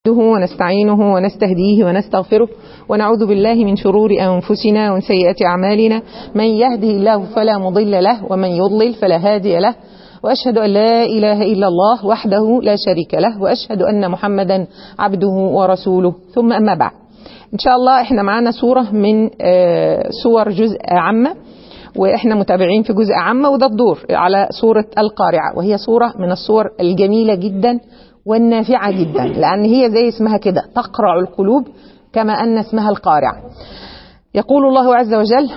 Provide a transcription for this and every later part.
ونستعينه ونستهديه ونستغفره ونعوذ بالله من شرور أنفسنا ومن سيئات أعمالنا من يهده الله فلا مضل له ومن يضلل فلا هادي له وأشهد أن لا إله إلا الله وحده لا شريك له وأشهد أن محمدا عبده ورسوله ثم أما بعد إن شاء الله إحنا معانا سورة من سور جزء عامة واحنا متابعين في جزء عامة وده الدور على سورة القارعة وهي سورة من الصور الجميلة جدا والنافعة جدا لأن هي زي اسمها كده تقرع القلوب كما أن اسمها القارعة يقول الله عز وجل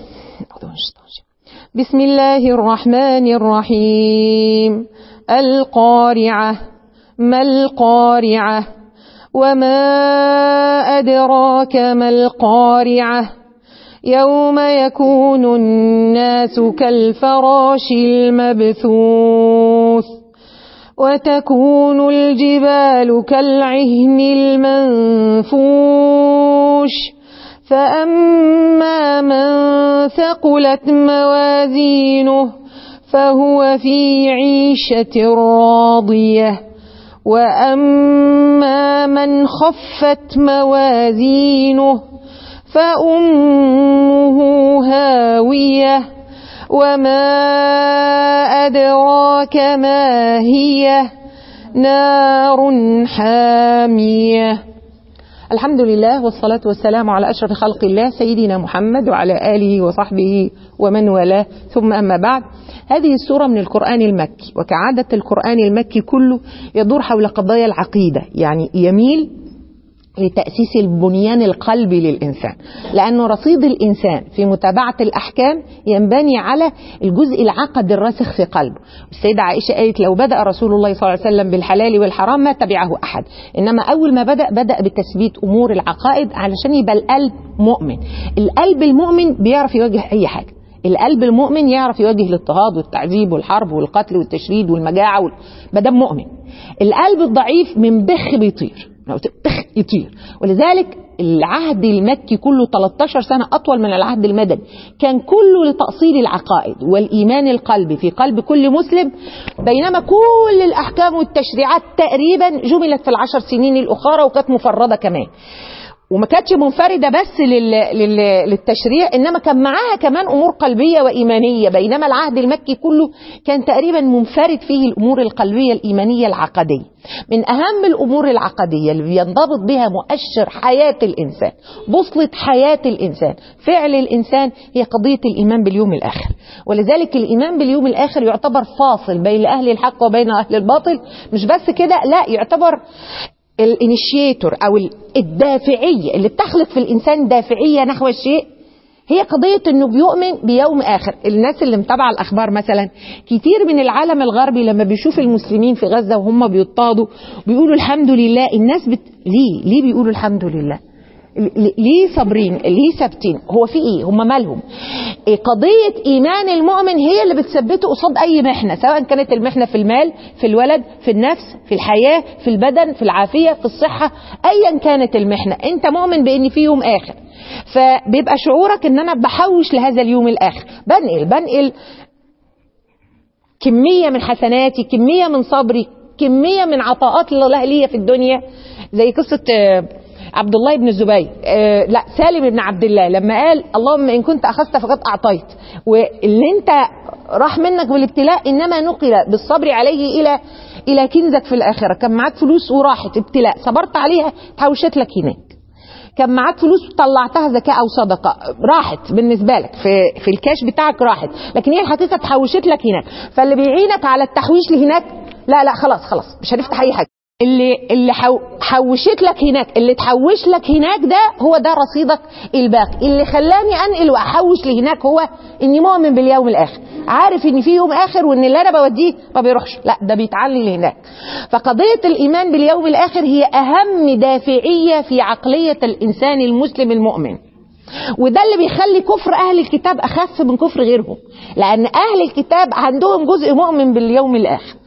بسم الله الرحمن الرحيم القارعة ما القارعة وما أدراك ما القارعة يوم يكون الناس كالفراش المبثوث وتكون الجبال كالعهن المنفوش فأما من ثقلت موازينه فهو في عيشة راضية وأما من خفت موازينه فأمه هاوية وما أدراك ما هي نار حامية الحمد لله والصلاة والسلام على أشرف خلق الله سيدنا محمد وعلى آله وصحبه ومن والاه ثم أما بعد هذه السورة من القرآن المكي وكعادة القرآن المكي كله يدور حول قضايا العقيدة يعني يميل لتأسيس البنيان القلبي للإنسان لأنه رصيد الإنسان في متابعة الأحكام ينبني على الجزء العقد الراسخ في قلبه السيدة عائشة قالت لو بدأ رسول الله صلى الله عليه وسلم بالحلال والحرام ما تبعه أحد إنما أول ما بدأ بدأ بتثبيت أمور العقائد علشان يبقى القلب مؤمن القلب المؤمن بيعرف يواجه أي حاجة القلب المؤمن يعرف يواجه الاضطهاد والتعذيب والحرب والقتل والتشريد والمجاعة وال... بدم مؤمن القلب الضعيف من بخ بيطير بخ يطير ولذلك العهد المكي كله 13 سنة أطول من العهد المدني كان كله لتأصيل العقائد والإيمان القلبي في قلب كل مسلم بينما كل الأحكام والتشريعات تقريبا جملت في العشر سنين الأخرى وكانت مفردة كمان وما كانتش منفرده بس لل... لل... للتشريع انما كان معاها كمان امور قلبيه وايمانيه بينما العهد المكي كله كان تقريبا منفرد فيه الامور القلبيه الايمانيه العقديه من اهم الامور العقديه اللي بينضبط بها مؤشر حياه الانسان بوصله حياه الانسان فعل الانسان هي قضيه الايمان باليوم الاخر ولذلك الايمان باليوم الاخر يعتبر فاصل بين اهل الحق وبين اهل الباطل مش بس كده لا يعتبر الانيشيتور او الدافعيه اللي بتخلق في الانسان دافعيه نحو الشيء هي قضية انه بيؤمن بيوم اخر الناس اللي متابعة الاخبار مثلا كتير من العالم الغربي لما بيشوف المسلمين في غزة وهم بيضطهدوا بيقولوا الحمد لله الناس بت... ليه ليه بيقولوا الحمد لله ليه صابرين ليه ثابتين هو في ايه هم مالهم إيه قضية ايمان المؤمن هي اللي بتثبته قصاد اي محنة سواء كانت المحنة في المال في الولد في النفس في الحياة في البدن في العافية في الصحة ايا كانت المحنة انت مؤمن بان في يوم اخر فبيبقى شعورك ان انا بحوش لهذا اليوم الاخر بنقل بنقل كمية من حسناتي كمية من صبري كمية من عطاءات الله ليا في الدنيا زي قصة عبد الله بن الزبير آه لا سالم بن عبد الله لما قال اللهم ان كنت اخذت فقد اعطيت واللي انت راح منك بالابتلاء انما نقل بالصبر عليه الى الى كنزك في الاخره كان معاك فلوس وراحت ابتلاء صبرت عليها تحوشت لك هناك كان معاك فلوس طلعتها زكاة أو صدقة راحت بالنسبة لك في, في الكاش بتاعك راحت لكن هي الحقيقة تحوشت لك هناك فاللي بيعينك على التحويش لهناك لا لا خلاص خلاص مش هنفتح أي حاجة اللي اللي حو حوشت لك هناك اللي تحوش لك هناك ده هو ده رصيدك الباقي اللي خلاني انقل واحوش لهناك هو اني مؤمن باليوم الاخر عارف ان في يوم اخر وان اللي انا بوديه ما بيروحش لا ده بيتعلي لهناك فقضيه الايمان باليوم الاخر هي اهم دافعيه في عقليه الانسان المسلم المؤمن وده اللي بيخلي كفر اهل الكتاب اخف من كفر غيرهم لان اهل الكتاب عندهم جزء مؤمن باليوم الاخر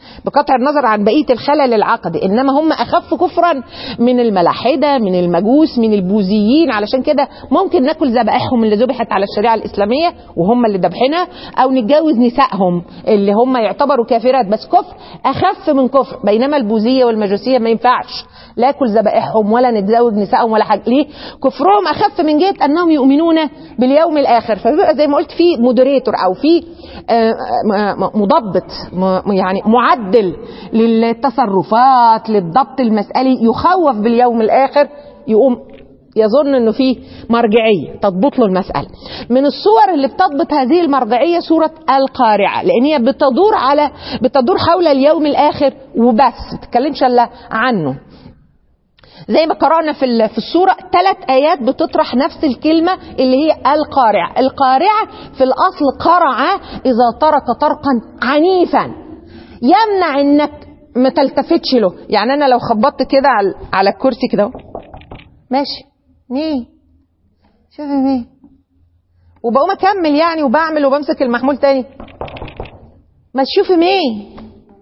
بقطع النظر عن بقيه الخلل العقدي انما هم اخف كفرا من الملاحده من المجوس من البوذيين علشان كده ممكن ناكل ذبائحهم اللي ذبحت على الشريعه الاسلاميه وهم اللي ذبحنا او نتجوز نسائهم اللي هم يعتبروا كافرات بس كفر اخف من كفر بينما البوذيه والمجوسيه ما ينفعش لا اكل ذبائحهم ولا نتزوج نسائهم ولا حاجه ليه كفرهم اخف من جهه انهم يؤمنون باليوم الاخر فبيبقى زي ما قلت في مودريتور او في آه، آه، مضبط م- يعني معدل للتصرفات للضبط المسألي يخوف باليوم الآخر يقوم يظن انه في مرجعيه تضبط له المساله من الصور اللي بتضبط هذه المرجعيه سوره القارعه لان هي بتدور على بتدور حول اليوم الاخر وبس ما بتتكلمش الا عنه زي ما قرأنا في ال- في السورة ثلاث آيات بتطرح نفس الكلمة اللي هي القارعة القارعة في الأصل قرع إذا ترك طرقا عنيفا يمنع إنك ما تلتفتش له يعني أنا لو خبطت كده على, على الكرسي كده أهو. ماشي مين شوفي مين وبقوم أكمل يعني وبعمل وبمسك المحمول تاني ما تشوفي مين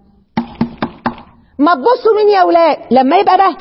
ما تبصوا مين يا ولاد لما يبقى ده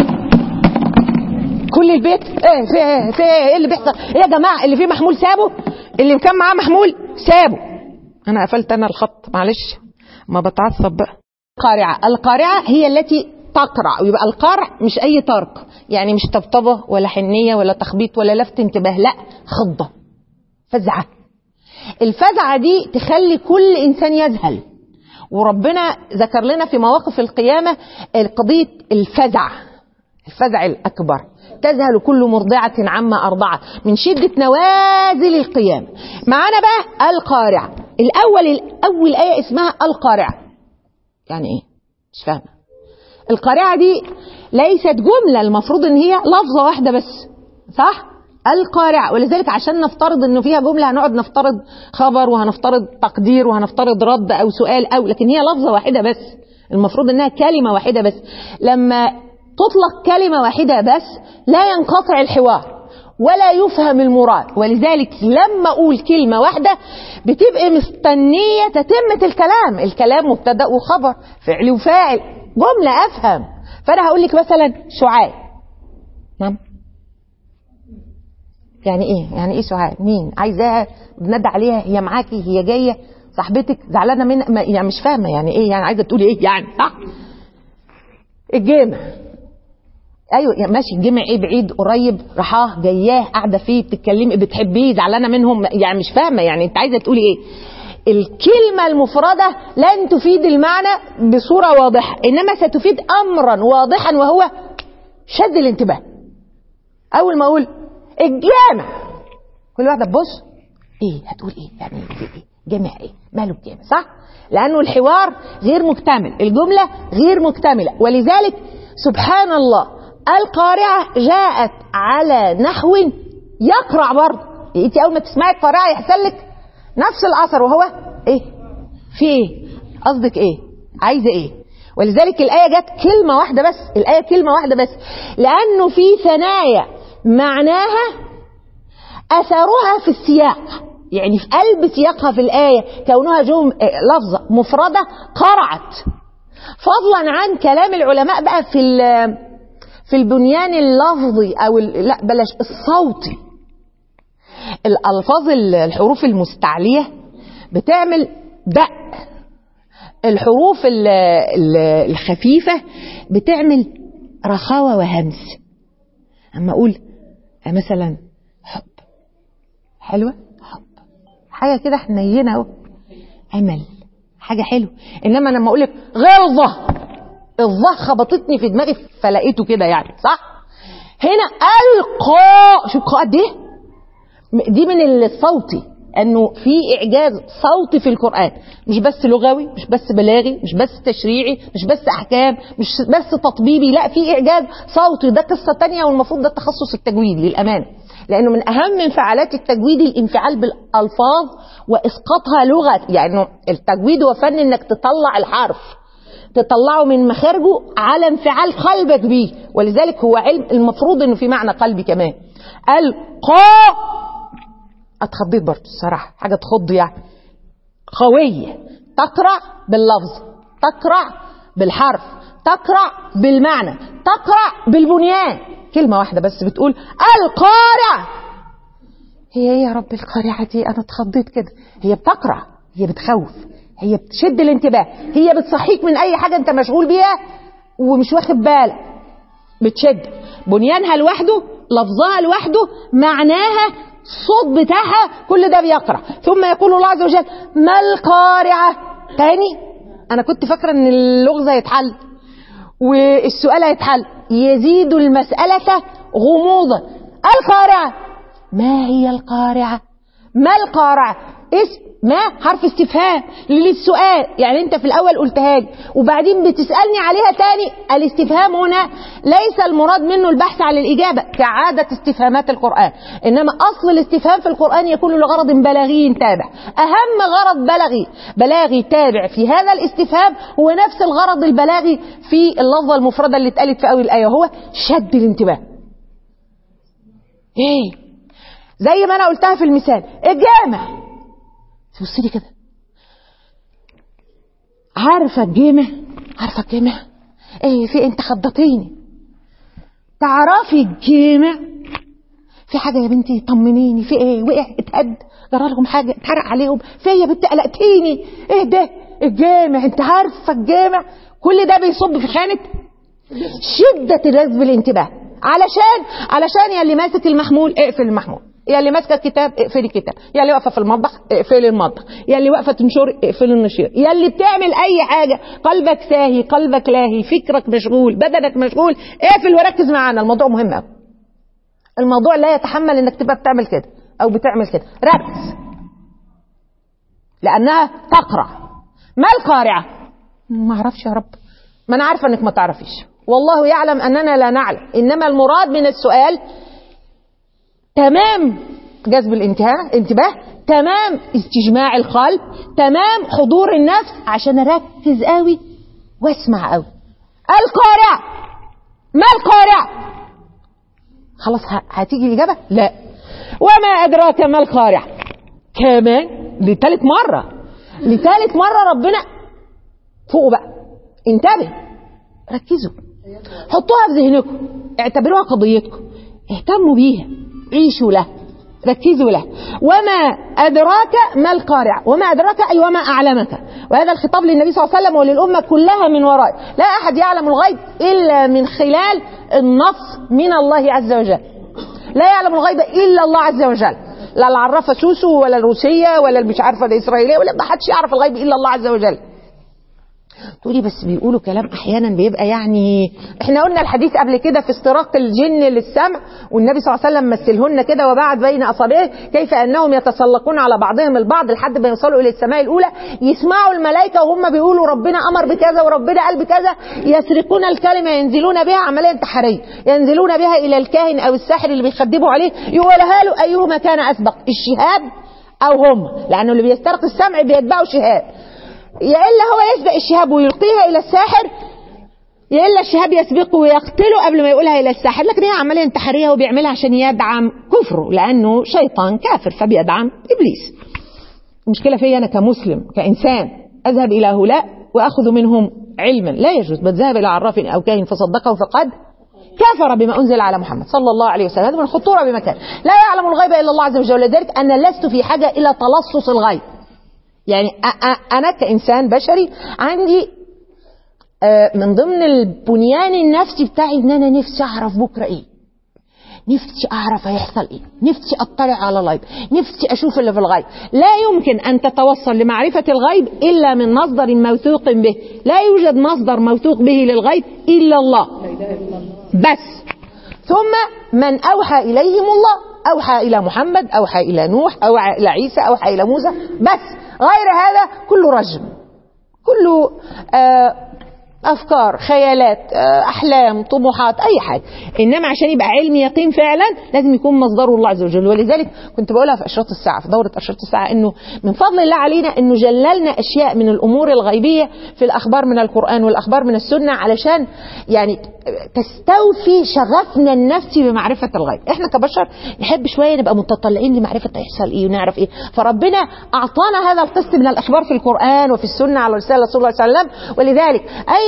كل البيت ايه في ايه في ايه إيه اللي بيحصل ايه يا جماعه اللي فيه محمول سابه اللي كان معاه محمول سابه انا قفلت انا الخط معلش ما بتعصب بقى قارعه القارعه هي التي تقرع ويبقى القرع مش اي ترك يعني مش طبطبه ولا حنيه ولا تخبيط ولا لفت انتباه لا خضه فزعه الفزعه دي تخلي كل انسان يذهل وربنا ذكر لنا في مواقف القيامه قضيه الفزع الفزع الأكبر تذهل كل مرضعة عما أرضعت من شدة نوازل القيامة معانا بقى القارعة الأول أول آية اسمها القارعة يعني إيه؟ مش فاهمة القارعة دي ليست جملة المفروض إن هي لفظة واحدة بس صح؟ القارعة ولذلك عشان نفترض إنه فيها جملة هنقعد نفترض خبر وهنفترض تقدير وهنفترض رد أو سؤال أو لكن هي لفظة واحدة بس المفروض إنها كلمة واحدة بس لما تطلق كلمة واحدة بس لا ينقطع الحوار ولا يفهم المراد ولذلك لما أقول كلمة واحدة بتبقى مستنية تتمة الكلام الكلام مبتدأ وخبر فعل وفاعل جملة أفهم فأنا هقول لك مثلا شعاع نعم يعني ايه يعني ايه شعاع مين عايزاها بندى عليها هي معاكي هي جايه صاحبتك زعلانه من ما- يعني مش فاهمه يعني ايه يعني عايزه تقولي ايه يعني صح الجامع ايوه يعني ماشي الجامع ايه بعيد قريب راحاه جاياه قاعده فيه بتتكلمي بتحبيه زعلانه منهم يعني مش فاهمه يعني انت عايزه تقولي ايه الكلمة المفردة لن تفيد المعنى بصورة واضحة إنما ستفيد أمرا واضحا وهو شد الانتباه أول ما أقول الجامع كل واحدة تبص إيه هتقول إيه يعني إيه جامع إيه ماله الجامع صح لأنه الحوار غير مكتمل الجملة غير مكتملة ولذلك سبحان الله القارعة جاءت على نحو يقرع برضه انت اول ما تسمعي القارعة يحصل لك نفس الاثر وهو ايه في ايه قصدك ايه عايزه ايه ولذلك الايه جت كلمه واحده بس الايه كلمه واحده بس لانه في ثنايا معناها اثرها في السياق يعني في قلب سياقها في الايه كونها جم لفظه مفرده قرعت فضلا عن كلام العلماء بقى في ال- في البنيان اللفظي او ال- لا بلاش الصوتي الالفاظ ال- الحروف المستعليه بتعمل دق الحروف ال- ال- الخفيفه بتعمل رخاوه وهمس اما اقول مثلا حب حلوه حب حاجه كده حنينه اهو امل حاجه حلوه انما لما اقول لك غلظه الظه خبطتني في دماغي فلقيته كده يعني صح هنا القاء شوف قاء قد ايه دي من الصوتي انه في اعجاز صوتي في القران مش بس لغوي مش بس بلاغي مش بس تشريعي مش بس احكام مش بس تطبيبي لا في اعجاز صوتي ده قصه تانية والمفروض ده تخصص التجويد للامانه لانه من اهم انفعالات التجويد الانفعال بالالفاظ واسقاطها لغه يعني التجويد هو فن انك تطلع الحرف تطلعه من مخارجه على انفعال قلبك بيه ولذلك هو علم المفروض انه في معنى قلبي كمان القاء اتخضيت برضه الصراحه حاجه تخض يعني قويه تقرع باللفظ تقرع بالحرف تقرع بالمعنى تقرع بالبنيان كلمة واحدة بس بتقول القارعة هي ايه يا رب القارعة دي انا اتخضيت كده هي بتقرع هي بتخوف هي بتشد الانتباه هي بتصحيك من اي حاجة انت مشغول بيها ومش واخد بالك بتشد بنيانها لوحده لفظها لوحده معناها الصوت بتاعها كل ده بيقرع ثم يقول الله عز وجل ما القارعة تاني انا كنت فاكرة ان اللغز هيتحل والسؤال هيتحل يزيد المسألة غموضا القارعة ما هي القارعة ما القارعة اسم ما حرف استفهام للسؤال يعني انت في الاول قلتها لي وبعدين بتسالني عليها تاني الاستفهام هنا ليس المراد منه البحث عن الاجابه كعاده استفهامات القران انما اصل الاستفهام في القران يكون لغرض بلاغي تابع اهم غرض بلاغي بلاغي تابع في هذا الاستفهام هو نفس الغرض البلاغي في اللفظه المفرده اللي اتقالت في اول الايه هو شد الانتباه ايه زي ما انا قلتها في المثال الجامع تبص لي كده عارفه الجامع عارفه الجامع ايه في انت خضتيني تعرفي الجامع في حاجه يا بنتي طمنيني في ايه وقع اتهد جرى لهم حاجه اتحرق عليهم في يا بنتي قلقتيني ايه ده الجامع انت عارفه الجامع كل ده بيصب في خانه شده جذب الانتباه علشان علشان يا اللي ماسك المحمول اقفل المحمول يا اللي ماسكه الكتاب اقفلي الكتاب يا اللي واقفه في المطبخ اقفلي المطبخ يا اللي واقفه تنشري اقفلي النشير يا اللي بتعمل اي حاجه قلبك ساهي قلبك لاهي فكرك مشغول بدنك مشغول اقفل وركز معانا الموضوع مهم قوي الموضوع لا يتحمل انك تبقى بتعمل كده او بتعمل كده ركز لانها تقرع ما القارعه ما اعرفش يا رب ما انا عارفه انك ما تعرفيش والله يعلم اننا لا نعلم انما المراد من السؤال تمام جذب الانتباه انتباه تمام استجماع القلب تمام حضور النفس عشان اركز قوي واسمع قوي القارع ما القارع خلاص هتيجي الاجابه لا وما ادراك ما القارع كمان لثالث مره لثالث مره ربنا فوقوا بقى انتبه ركزوا حطوها في ذهنكم اعتبروها قضيتكم اهتموا بيها عيشوا له ركزوا له وما أدراك ما القارع وما أدراك أي وما أعلمك وهذا الخطاب للنبي صلى الله عليه وسلم وللأمة كلها من ورائه لا أحد يعلم الغيب إلا من خلال النص من الله عز وجل لا يعلم الغيب إلا الله عز وجل لا العرافة سوسو ولا الروسية ولا المش عارفة الإسرائيلية ولا ما حدش يعرف الغيب إلا الله عز وجل تقولي بس بيقولوا كلام احيانا بيبقى يعني احنا قلنا الحديث قبل كده في استراق الجن للسمع والنبي صلى الله عليه وسلم مثلهن كده وبعد بين اصابعه كيف انهم يتسلقون على بعضهم البعض لحد ما يوصلوا الى السماء الاولى يسمعوا الملائكه وهم بيقولوا ربنا امر بكذا وربنا قال بكذا يسرقون الكلمه ينزلون بها عمليه انتحاريه ينزلون بها الى الكاهن او الساحر اللي بيخدموا عليه يقولها له ايهما كان اسبق الشهاب او هم لانه اللي بيسترق السمع بيتبعوا شهاب يا إلا هو يسبق الشهاب ويلقيها إلى الساحر يا إلا الشهاب يسبقه ويقتله قبل ما يقولها إلى الساحر لكن هي عملية انتحارية وبيعملها عشان يدعم كفره لأنه شيطان كافر فبيدعم إبليس المشكلة فيا أنا كمسلم كإنسان أذهب إلى هؤلاء وأخذ منهم علما لا يجوز بل ذهب إلى عراف أو كاهن فصدقه فقد كفر بما أنزل على محمد صلى الله عليه وسلم هذا من الخطورة بمكان لا يعلم الغيب إلا الله عز وجل ولذلك أنا لست في حاجة إلى تلصص الغيب يعني أنا كإنسان بشري عندي من ضمن البنيان النفسي بتاعي إن أنا نفسي أعرف بكرة إيه نفسي أعرف هيحصل إيه نفسي أطلع على الغيب نفسي أشوف اللي في الغيب لا يمكن أن تتوصل لمعرفة الغيب إلا من مصدر موثوق به لا يوجد مصدر موثوق به للغيب إلا الله بس ثم من أوحى إليهم الله أوحى إلى محمد أوحى إلى نوح أوحى إلى عيسى أوحى إلى موسى بس غير هذا كله رجم كله آه أفكار خيالات آه أحلام طموحات أي حاجة إنما عشان يبقى علم يقين فعلا لازم يكون مصدره الله عز وجل ولذلك كنت بقولها في أشراط الساعة في دورة أشراط الساعة إنه من فضل الله علينا إنه جللنا أشياء من الأمور الغيبية في الأخبار من القرآن والأخبار من السنة علشان يعني تستوفي شغفنا النفسي بمعرفة الغيب احنا كبشر نحب شوية نبقى متطلعين لمعرفة هيحصل ايه ونعرف ايه فربنا اعطانا هذا القسط من الاخبار في القرآن وفي السنة على رسالة رسول الله صلى الله عليه وسلم ولذلك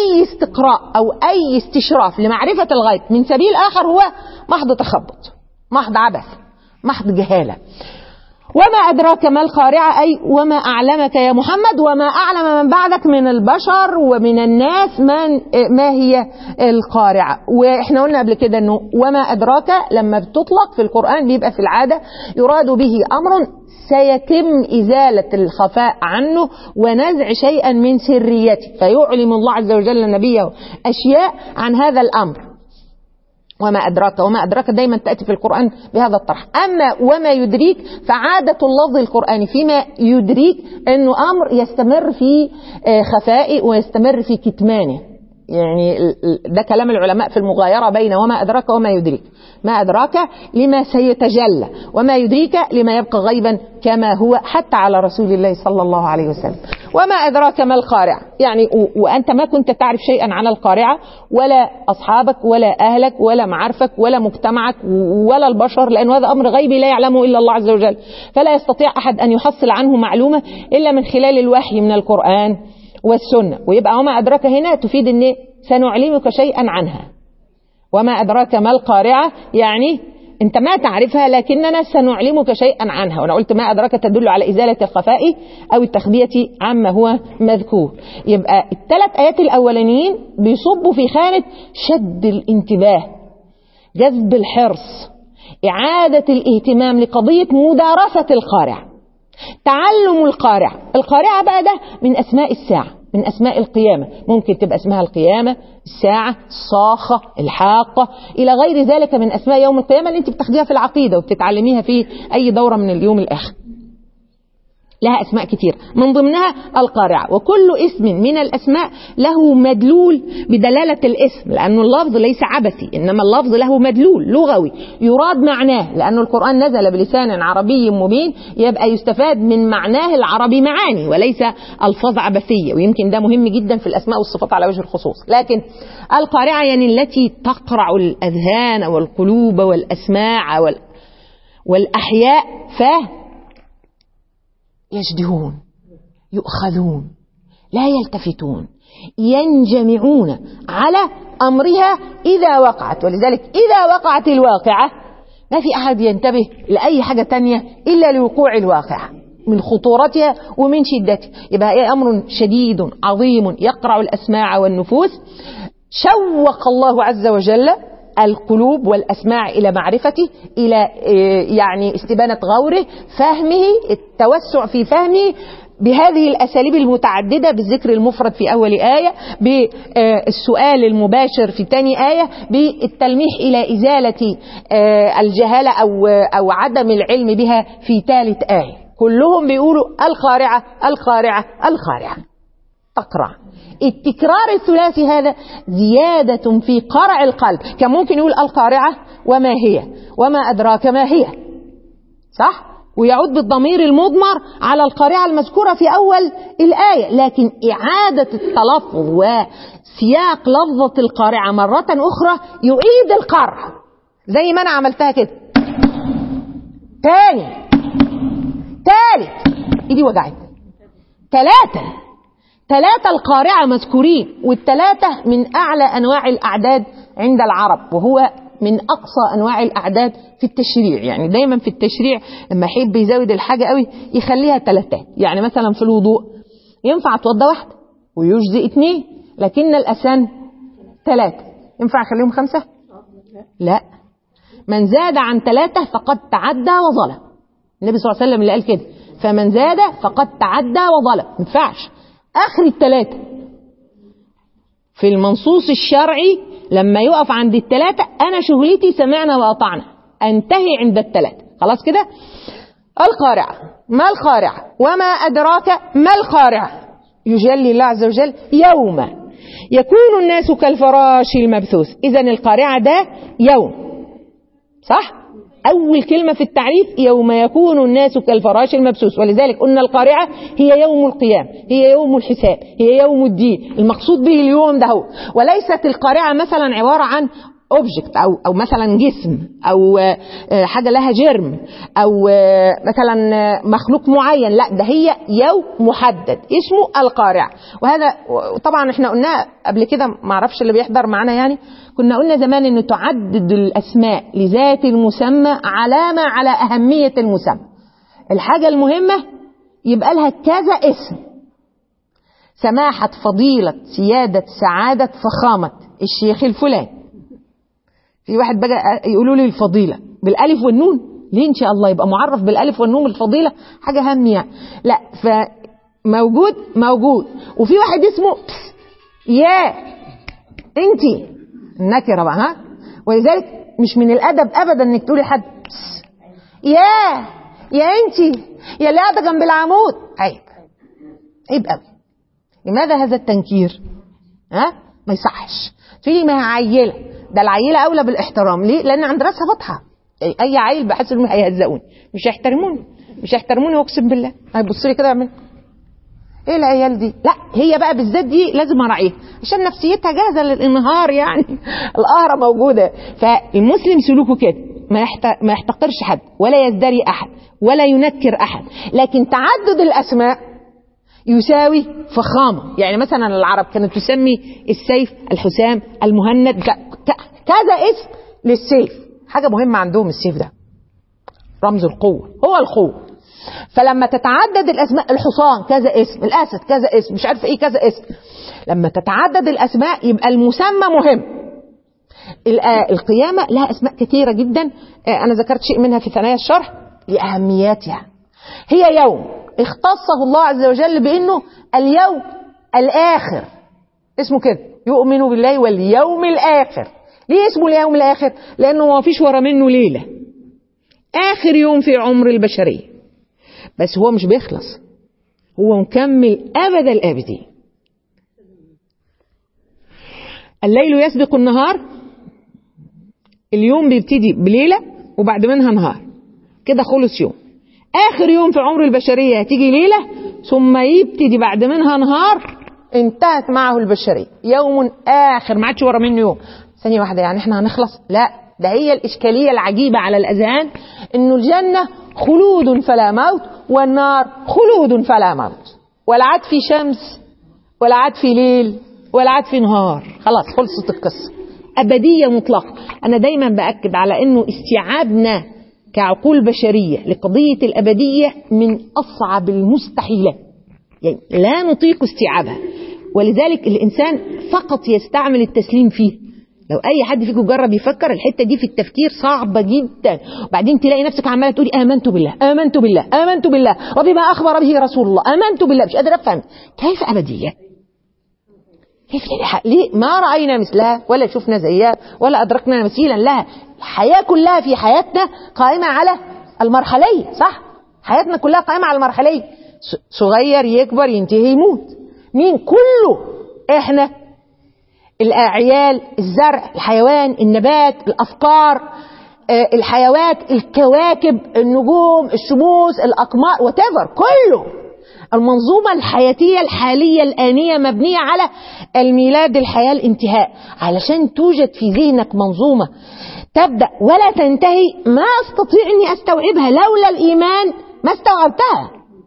أي استقراء أو أي استشراف لمعرفة الغيب من سبيل آخر هو محض تخبط محض عبث محض جهالة وما أدراك ما القارعة أي وما أعلمك يا محمد وما أعلم من بعدك من البشر ومن الناس من ما هي القارعة وإحنا قلنا قبل كده أنه وما أدراك لما بتطلق في القرآن بيبقى في العادة يراد به أمر سيتم إزالة الخفاء عنه ونزع شيئا من سريته فيعلم الله عز وجل نبيه أشياء عن هذا الأمر وما أدراك وما أدراك دايما تأتي في القرآن بهذا الطرح أما وما يدريك فعادة اللفظ القرآني فيما يدريك أنه أمر يستمر في خفائه ويستمر في كتمانه يعني ده كلام العلماء في المغايرة بين وما أدراك وما يدريك ما أدراك لما سيتجلى وما يدريك لما يبقى غيبا كما هو حتى على رسول الله صلى الله عليه وسلم وما أدراك ما القارعة يعني وأنت ما كنت تعرف شيئا عن القارعة ولا أصحابك ولا أهلك ولا معارفك ولا مجتمعك ولا البشر لأن هذا أمر غيبي لا يعلمه إلا الله عز وجل فلا يستطيع أحد أن يحصل عنه معلومة إلا من خلال الوحي من القرآن والسنة ويبقى وما أدراك هنا تفيد أن سنعلمك شيئا عنها وما أدراك ما القارعة يعني أنت ما تعرفها لكننا سنعلمك شيئا عنها وأنا قلت ما أدراك تدل على إزالة الخفاء أو التخبية عما هو مذكور يبقى الثلاث آيات الأولانيين بيصبوا في خانة شد الانتباه جذب الحرص إعادة الاهتمام لقضية مدارسة القارعة تعلم القارعة القارعة بقى ده من أسماء الساعة من أسماء القيامة ممكن تبقى اسمها القيامة الساعة الصاخة الحاقة إلى غير ذلك من أسماء يوم القيامة اللي أنت بتاخديها في العقيدة وبتتعلميها في أي دورة من اليوم الآخر لها أسماء كتير من ضمنها القارعة وكل اسم من الأسماء له مدلول بدلالة الاسم لأن اللفظ ليس عبثي إنما اللفظ له مدلول لغوي يراد معناه لأن القرآن نزل بلسان عربي مبين يبقى يستفاد من معناه العربي معاني وليس ألفاظ عبثية ويمكن ده مهم جدا في الأسماء والصفات على وجه الخصوص لكن القارعة يعني التي تقرع الأذهان والقلوب والأسماع وال والأحياء ف يجدهون يؤخذون لا يلتفتون ينجمعون على أمرها إذا وقعت ولذلك إذا وقعت الواقعة ما في أحد ينتبه لأي حاجة تانية إلا لوقوع الواقعة من خطورتها ومن شدتها يبقى هي أمر شديد عظيم يقرع الأسماع والنفوس شوق الله عز وجل القلوب والأسماع إلى معرفته إلى يعني استبانة غوره فهمه التوسع في فهمه بهذه الأساليب المتعددة بالذكر المفرد في أول آية بالسؤال المباشر في ثاني آية بالتلميح إلى إزالة الجهالة أو, أو عدم العلم بها في ثالث آية كلهم بيقولوا الخارعة الخارعة الخارعة تقرع التكرار الثلاثي هذا زيادة في قرع القلب كان ممكن يقول القارعة وما هي وما أدراك ما هي صح ويعود بالضمير المضمر على القارعة المذكورة في أول الآية لكن إعادة التلفظ وسياق لفظة القارعة مرة أخرى يعيد القرع زي ما أنا عملتها كده تاني تالت إيدي وجعت ثلاثة ثلاثة القارعة مذكورين والثلاثة من أعلى أنواع الأعداد عند العرب وهو من أقصى أنواع الأعداد في التشريع يعني دايما في التشريع لما يحب يزود الحاجة قوي يخليها ثلاثات يعني مثلا في الوضوء ينفع توضى واحدة ويجزي اثنين لكن الأسان ثلاثة ينفع أخليهم خمسة لا من زاد عن ثلاثة فقد تعدى وظلم النبي صلى الله عليه وسلم اللي قال كده فمن زاد فقد تعدى وظلم ما ينفعش اخر الثلاثه في المنصوص الشرعي لما يقف عند الثلاثه انا شغلتي سمعنا واطعنا انتهي عند الثلاثه خلاص كده القارعه ما القارعه وما ادراك ما القارعه يجلي الله عز وجل يوم يكون الناس كالفراش المبثوث اذا القارعه ده يوم صح أول كلمة في التعريف يوم يكون الناس كالفراش المبسوس ولذلك قلنا القارعة هي يوم القيام هي يوم الحساب هي يوم الدين المقصود به اليوم ده هو وليست القارعة مثلا عبارة عن اوبجكت او او مثلا جسم او آه، حاجه لها جرم او آه، مثلا آه، مخلوق معين لا ده هي يوم محدد اسمه القارعه وهذا طبعا احنا قلنا قبل كده ما اعرفش اللي بيحضر معانا يعني كنا قلنا زمان ان تعدد الاسماء لذات المسمى علامه على اهميه المسمى الحاجه المهمه يبقى لها كذا اسم سماحه فضيله سياده سعاده فخامه الشيخ الفلاني في واحد بقى يقولوا لي الفضيله بالالف والنون ليه ان شاء الله يبقى معرف بالالف والنون الفضيله حاجه هم يعني لا فموجود موجود وفي واحد اسمه بس يا انت النكره بقى ها ولذلك مش من الادب ابدا انك تقولي حد بس يا يا انت يا اللي قاعده جنب العمود عيب عيب قوي لماذا هذا التنكير ها ما يصحش تقولي ما هي عيله ده العيله اولى بالاحترام ليه لان عند راسها فاتحه اي عيل بحس انهم هيهزقوني مش هيحترموني مش هيحترموني اقسم بالله هيبص لي كده يعمل ايه العيال دي لا هي بقى بالذات دي لازم اراعيها عشان نفسيتها جاهزه للانهار يعني القهره موجوده فالمسلم سلوكه كده ما يحت- ما يحتقرش حد ولا يزدري احد ولا ينكر احد لكن تعدد الاسماء يساوي فخامة يعني مثلا العرب كانت تسمي السيف الحسام المهند ك- ك- كذا اسم للسيف حاجة مهمة عندهم السيف ده رمز القوة هو القوة فلما تتعدد الأسماء الحصان كذا اسم الأسد كذا اسم مش عارف إيه كذا اسم لما تتعدد الأسماء يبقى المسمى مهم الآ- القيامة لها أسماء كثيرة جدا آه، أنا ذكرت شيء منها في ثنايا الشرح لأهميتها هي يوم اختصه الله عز وجل بأنه اليوم الآخر اسمه كده يؤمن بالله واليوم الآخر ليه اسمه اليوم الآخر لأنه ما فيش ورا منه ليلة آخر يوم في عمر البشرية بس هو مش بيخلص هو مكمل أبد الآبدين الليل يسبق النهار اليوم بيبتدي بليلة وبعد منها نهار كده خلص يوم آخر يوم في عمر البشرية هتيجي ليلة ثم يبتدي بعد منها نهار انتهت معه البشرية يوم آخر ما عادش ورا منه يوم ثانية واحدة يعني احنا هنخلص لا ده هي الإشكالية العجيبة على الأذهان إنه الجنة خلود فلا موت والنار خلود فلا موت ولا عاد في شمس ولا عاد في ليل ولا عاد في نهار خلاص خلصت القصة أبدية مطلقة أنا دايما بأكد على أنه استيعابنا كعقول بشرية لقضية الأبدية من أصعب المستحيلات يعني لا نطيق استيعابها ولذلك الإنسان فقط يستعمل التسليم فيه لو اي حد فيكم جرب يفكر الحته دي في التفكير صعبه جدا وبعدين تلاقي نفسك عماله تقولي امنت بالله امنت بالله امنت بالله وبما اخبر به رسول الله امنت بالله مش قادر افهم كيف ابديه كيف ليه ما راينا مثلها ولا شفنا زيها ولا ادركنا مثيلا لها الحياه كلها في حياتنا قائمه على المرحليه صح حياتنا كلها قائمه على المرحليه صغير يكبر ينتهي يموت مين كله احنا الأعيال الزرع الحيوان النبات الأفكار آه، الحيوات الكواكب النجوم الشموس الأقمار whatever كله المنظومة الحياتية الحالية الآنية مبنية على الميلاد الحياة الانتهاء علشان توجد في ذهنك منظومة تبدأ ولا تنتهي ما أستطيع أني أستوعبها لولا الإيمان ما استوعبتها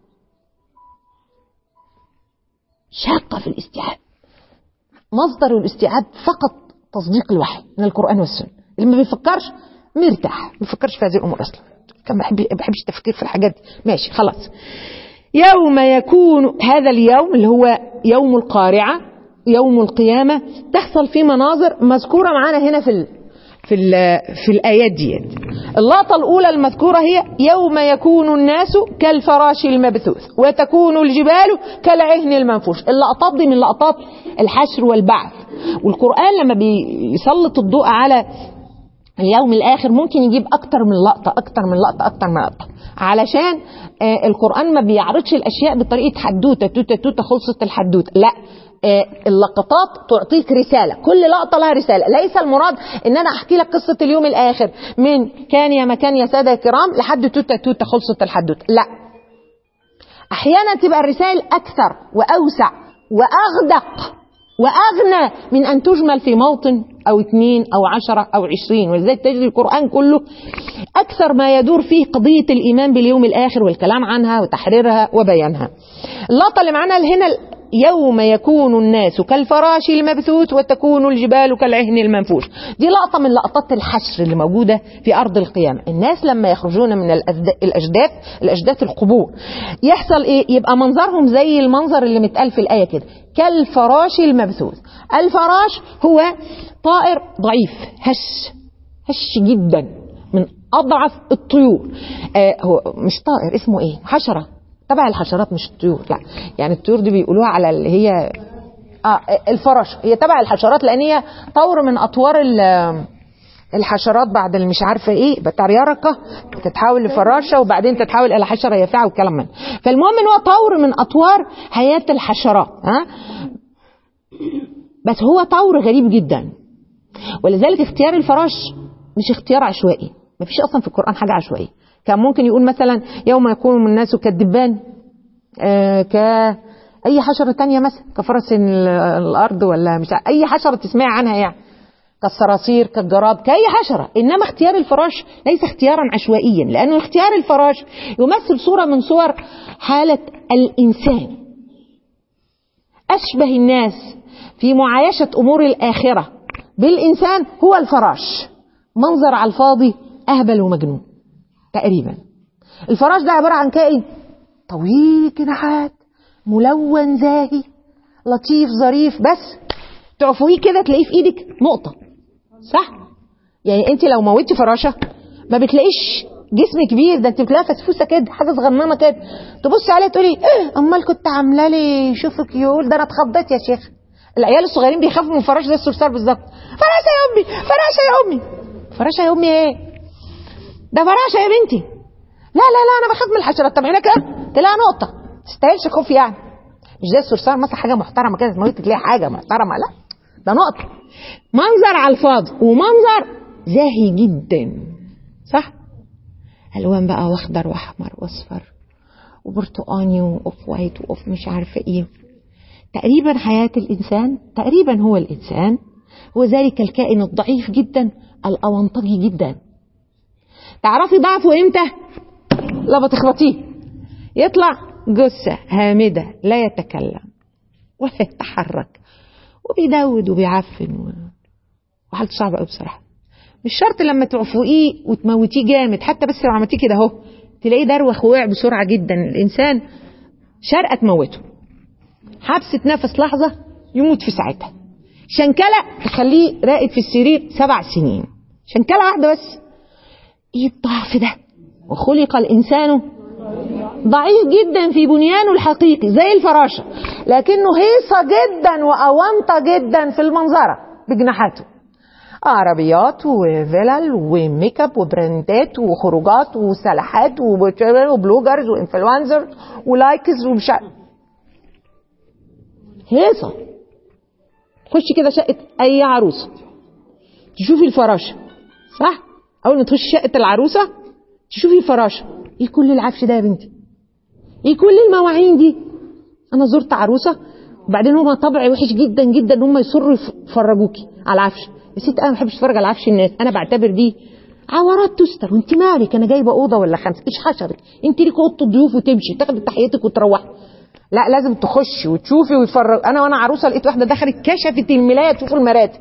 شاقة في الاستيعاب مصدر الاستيعاب فقط تصديق الوحي من القرآن والسنة اللي ما بيفكرش مرتاح ما بيفكرش في هذه الأمور أصلا كان بحب بحبش التفكير في الحاجات دي ماشي خلاص يوم يكون هذا اليوم اللي هو يوم القارعة يوم القيامة تحصل فيه مناظر مذكورة معانا هنا في ال في ال في الآيات دي اللقطة الأولى المذكورة هي يوم يكون الناس كالفراش المبثوث وتكون الجبال كالعهن المنفوش اللقطات دي من لقطات الحشر والبعث والقرآن لما بيسلط الضوء على اليوم الآخر ممكن يجيب أكتر من لقطة أكتر من لقطة أكتر من لقطة علشان آه القرآن ما بيعرضش الأشياء بطريقة حدوتة توتة توتة خلصت الحدوتة لا آه اللقطات تعطيك رسالة كل لقطة لها رسالة ليس المراد ان انا احكي لك قصة اليوم الاخر من كان يا مكان يا سادة كرام لحد توتة توتة خلصت الحدوتة لا احيانا تبقى الرسائل اكثر واوسع واغدق وأغنى من أن تجمل في موطن أو اثنين أو عشرة أو عشرين ولذلك تجد القرآن كله أكثر ما يدور فيه قضية الإيمان باليوم الآخر والكلام عنها وتحريرها وبيانها اللقطة اللي معانا هنا يوم يكون الناس كالفراش المبثوث وتكون الجبال كالعهن المنفوش دي لقطة من لقطات الحشر اللي موجودة في أرض القيامة الناس لما يخرجون من الأجداث الأجداث, الأجداث القبور يحصل إيه يبقى منظرهم زي المنظر اللي متقال في الآية كده كالفراش المبثوث الفراش هو طائر ضعيف هش هش جدا من أضعف الطيور آه هو مش طائر اسمه إيه حشرة تبع الحشرات مش الطيور لا يعني الطيور دي بيقولوها على اللي هي اه الفرش هي تبع الحشرات لان هي طور من اطوار الحشرات بعد اللي مش عارفه ايه بتاع يرقه تتحول لفراشه وبعدين تتحول الى حشره يافعه والكلام من فالمهم ان هو طور من اطوار حياه الحشرات ها بس هو طور غريب جدا ولذلك اختيار الفراش مش اختيار عشوائي مفيش اصلا في القران حاجه عشوائيه كان ممكن يقول مثلا يوم يكون الناس كالدبان آه كأي حشرة تانية مثلا كفرس الأرض ولا مش أي حشرة تسمع عنها يعني كالصراصير كالجراد كأي حشرة إنما اختيار الفراش ليس اختيارا عشوائيا لأنه اختيار الفراش يمثل صورة من صور حالة الإنسان أشبه الناس في معايشة أمور الآخرة بالإنسان هو الفراش منظر على الفاضي أهبل ومجنون تقريبا الفراش ده عبارة عن كائن طويل جناحات ملون زاهي لطيف ظريف بس تعفويه كده تلاقيه في ايدك نقطة صح يعني انت لو موتي فراشة ما بتلاقيش جسم كبير ده انت بتلاقيها فسفوسه كده حاجه صغننه كده تبصي عليها تقولي اه امال كنت عامله لي شوفك يقول ده انا اتخضيت يا شيخ العيال الصغيرين بيخافوا من الفراش زي الصرصار بالظبط فراشه يا امي فراشه يا امي فراشه يا امي ايه ده فراشه يا بنتي لا لا لا انا بخاف من الحشرات طب هنا كده تلاقيها نقطه تستاهلش خوف يعني مش زي الصرصار مثلا حاجه محترمه كده تموت تلاقي حاجه محترمه لا ده نقطه منظر على الفاضي ومنظر زاهي جدا صح الوان بقى واخضر واحمر واصفر وبرتقاني واوف وايت واوف مش عارفه ايه تقريبا حياه الانسان تقريبا هو الانسان هو ذلك الكائن الضعيف جدا الاونطجي جدا تعرفي ضعفه امتى لما تخبطيه يطلع جثة هامدة لا يتكلم ولا يتحرك وبيدود وبيعفن و... وحالته صعبة قوي بصراحة مش شرط لما تعفوقيه وتموتيه جامد حتى بس لو عملتيه كده اهو تلاقيه دروخ ووقع بسرعة جدا الإنسان شرقة تموته حبسة نفس لحظة يموت في ساعتها شنكلة تخليه راقد في السرير سبع سنين شنكلة واحدة بس ايه الضعف ده وخلق الإنسان ضعيف جدا في بنيانه الحقيقي زي الفراشة لكنه هيصة جدا وأونطة جدا في المنظرة بجناحاته عربيات وفلل وميك اب وبراندات وخروجات وسلاحات وبلوجرز وانفلونزرز ولايكز ومش هيصة خشي كده شقة أي عروسة تشوفي الفراشة صح؟ أول ما تخشي شقة العروسة تشوفي الفراشة إيه كل العفش ده يا بنتي؟ إيه كل المواعين دي؟ أنا زرت عروسة وبعدين هما طبع وحش جدا جدا ان هم يصروا يفرجوكي على العفش يا ست انا ما بحبش اتفرج على عفش الناس انا بعتبر دي عورات تستر وانت مالك انا جايبه اوضه ولا خمسه ايش حشرك انت ليك اوضه الضيوف وتمشي تاخدي تحيتك وتروحي لا لازم تخشي وتشوفي وتفرج انا وانا عروسه لقيت واحده دخلت كشفت الملايه تشوف المراتب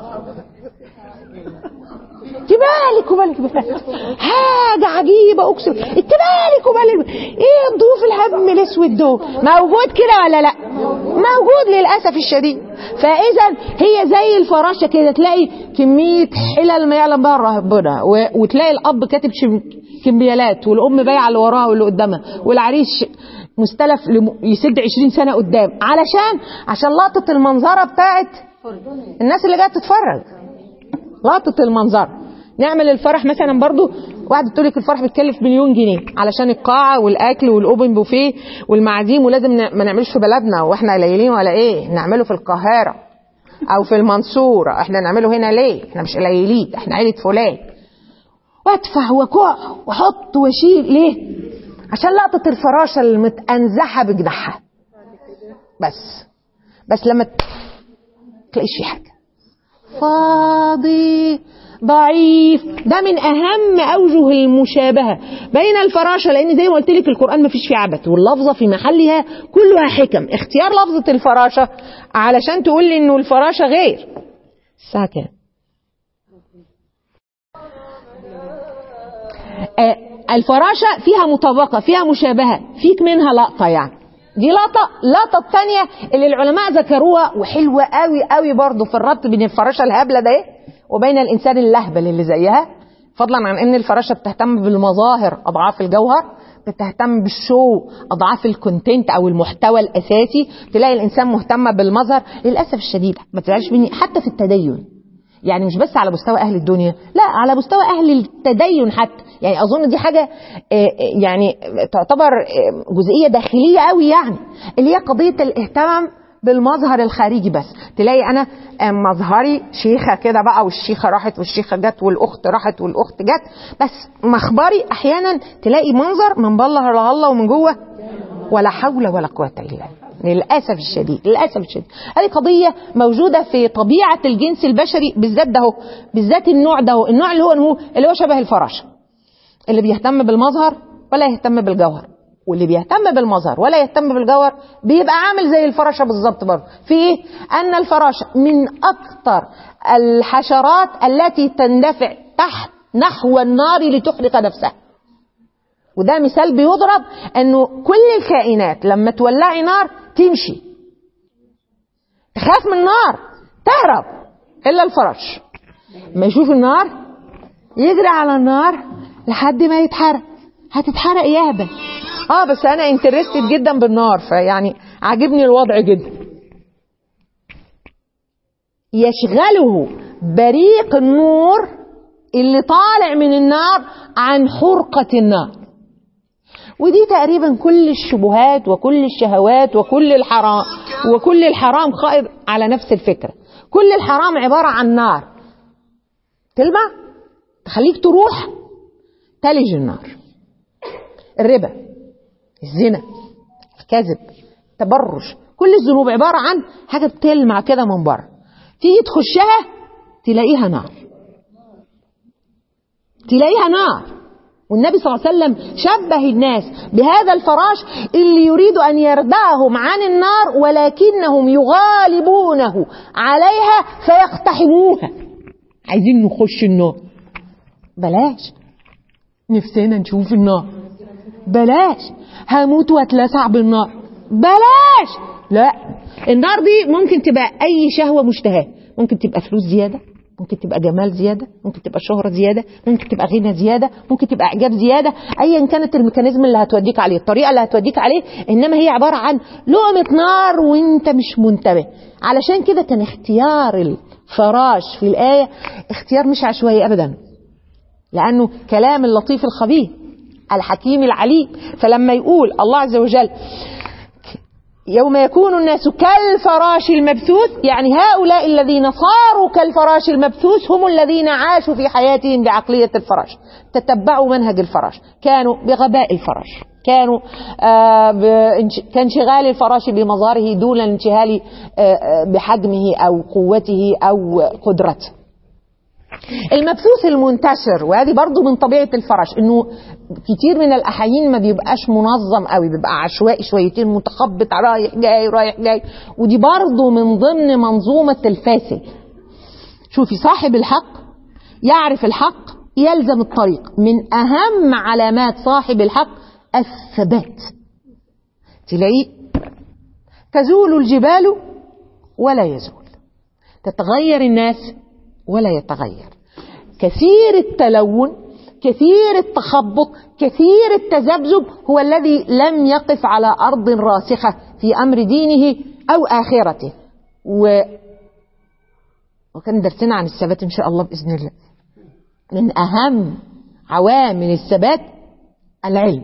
بالك وبالك بالك حاجة عجيبة أقسم انت بالك وبالك ايه الضيوف الهم الاسود دول موجود كده ولا لا موجود للأسف الشديد فإذا هي زي الفراشة كده تلاقي كمية حلل ما يعلم بها ربنا وتلاقي الأب كاتب كمبيالات والأم بايعة اللي وراها واللي قدامها والعريس مستلف يسد 20 سنة قدام علشان عشان لقطة المنظرة بتاعت الناس اللي جايه تتفرج لقطة المنظرة نعمل الفرح مثلا برضو واحدة تقول لك الفرح بيتكلف مليون جنيه علشان القاعة والأكل والأوبن بوفيه والمعازيم ولازم ما نعملش في بلدنا واحنا قليلين ولا ايه نعمله في القاهرة أو في المنصورة احنا نعمله هنا ليه احنا مش قليلين احنا عيلة فلان وادفع وكوع واحط واشيل ليه عشان لقطة الفراشة المتأنزحة بجناحها بس بس لما تلاقيش في حاجة فاضي ضعيف ده من اهم اوجه المشابهه بين الفراشه لان زي ما قلت لك القران ما فيش فيه عبث واللفظه في محلها كلها حكم اختيار لفظه الفراشه علشان تقول لي انه الفراشه غير الساعه كام آه الفراشه فيها مطابقه فيها مشابهه فيك منها لقطه يعني دي لقطة اللقطة الثانية اللي العلماء ذكروها وحلوة قوي قوي برضه في الربط بين الفراشة الهبلة ده وبين الإنسان اللهبل اللي زيها فضلا عن إن الفراشة بتهتم بالمظاهر أضعاف الجوهر بتهتم بالشو أضعاف الكونتنت أو المحتوى الأساسي تلاقي الإنسان مهتم بالمظهر للأسف الشديد ما تزعلش مني حتى في التدين يعني مش بس على مستوى أهل الدنيا لا على مستوى أهل التدين حتى يعني أظن دي حاجة يعني تعتبر جزئية داخلية قوي يعني اللي هي قضية الاهتمام بالمظهر الخارجي بس تلاقي انا مظهري شيخه كده بقى والشيخه راحت والشيخه جت والاخت راحت والاخت جت بس مخبري احيانا تلاقي منظر من بالله الله ومن جوه ولا حول ولا قوه الا بالله للاسف الشديد للاسف الشديد هذه قضيه موجوده في طبيعه الجنس البشري بالذات ده بالذات النوع ده النوع اللي هو اللي هو شبه الفراشه اللي بيهتم بالمظهر ولا يهتم بالجوهر واللي بيهتم بالمظهر ولا يهتم بالجوهر بيبقى عامل زي الفراشه بالظبط برضه في ايه ان الفراشه من اكثر الحشرات التي تندفع تحت نحو النار لتحرق نفسها وده مثال بيضرب انه كل الكائنات لما تولعي نار تمشي تخاف من النار تهرب الا الفراش ما يشوف النار يجري على النار لحد ما يتحرق هتتحرق يهبل اه بس انا انترستد جدا بالنار فيعني عاجبني الوضع جدا يشغله بريق النور اللي طالع من النار عن حرقة النار ودي تقريبا كل الشبهات وكل الشهوات وكل الحرام وكل الحرام قائم على نفس الفكرة كل الحرام عبارة عن نار تلمع تخليك تروح تلج النار الربا الزنا الكذب التبرج كل الذنوب عبارة عن حاجة بتلمع كده من بره تيجي تخشها تلاقيها نار تلاقيها نار والنبي صلى الله عليه وسلم شبه الناس بهذا الفراش اللي يريد أن يردعهم عن النار ولكنهم يغالبونه عليها فيقتحموها عايزين نخش النار بلاش نفسنا نشوف النار بلاش هموت واتلسع بالنار بلاش لا النار دي ممكن تبقى اي شهوه مشتهاه ممكن تبقى فلوس زياده ممكن تبقى جمال زياده ممكن تبقى شهره زياده ممكن تبقى غنى زياده ممكن تبقى اعجاب زياده ايا كانت الميكانيزم اللي هتوديك عليه الطريقه اللي هتوديك عليه انما هي عباره عن لقمه نار وانت مش منتبه علشان كده كان اختيار الفراش في الايه اختيار مش عشوائي ابدا لانه كلام اللطيف الخبير الحكيم العليم فلما يقول الله عز وجل يوم يكون الناس كالفراش المبثوث يعني هؤلاء الذين صاروا كالفراش المبثوث هم الذين عاشوا في حياتهم بعقلية الفراش تتبعوا منهج الفراش كانوا بغباء الفراش كانوا آه كانشغال الفراش بمظهره دون الانشغال آه بحجمه أو قوته أو قدرته المبثوث المنتشر وهذه برضو من طبيعة الفرش انه كتير من الاحايين ما بيبقاش منظم قوي بيبقى عشوائي شويتين متخبط رايح جاي رايح جاي ودي برضو من ضمن منظومة الفاسد شوفي صاحب الحق يعرف الحق يلزم الطريق من اهم علامات صاحب الحق الثبات تلاقيه تزول الجبال ولا يزول تتغير الناس ولا يتغير كثير التلون كثير التخبط كثير التذبذب هو الذي لم يقف على أرض راسخة في أمر دينه أو آخرته و... وكان درسنا عن الثبات إن شاء الله بإذن الله من أهم عوامل الثبات العلم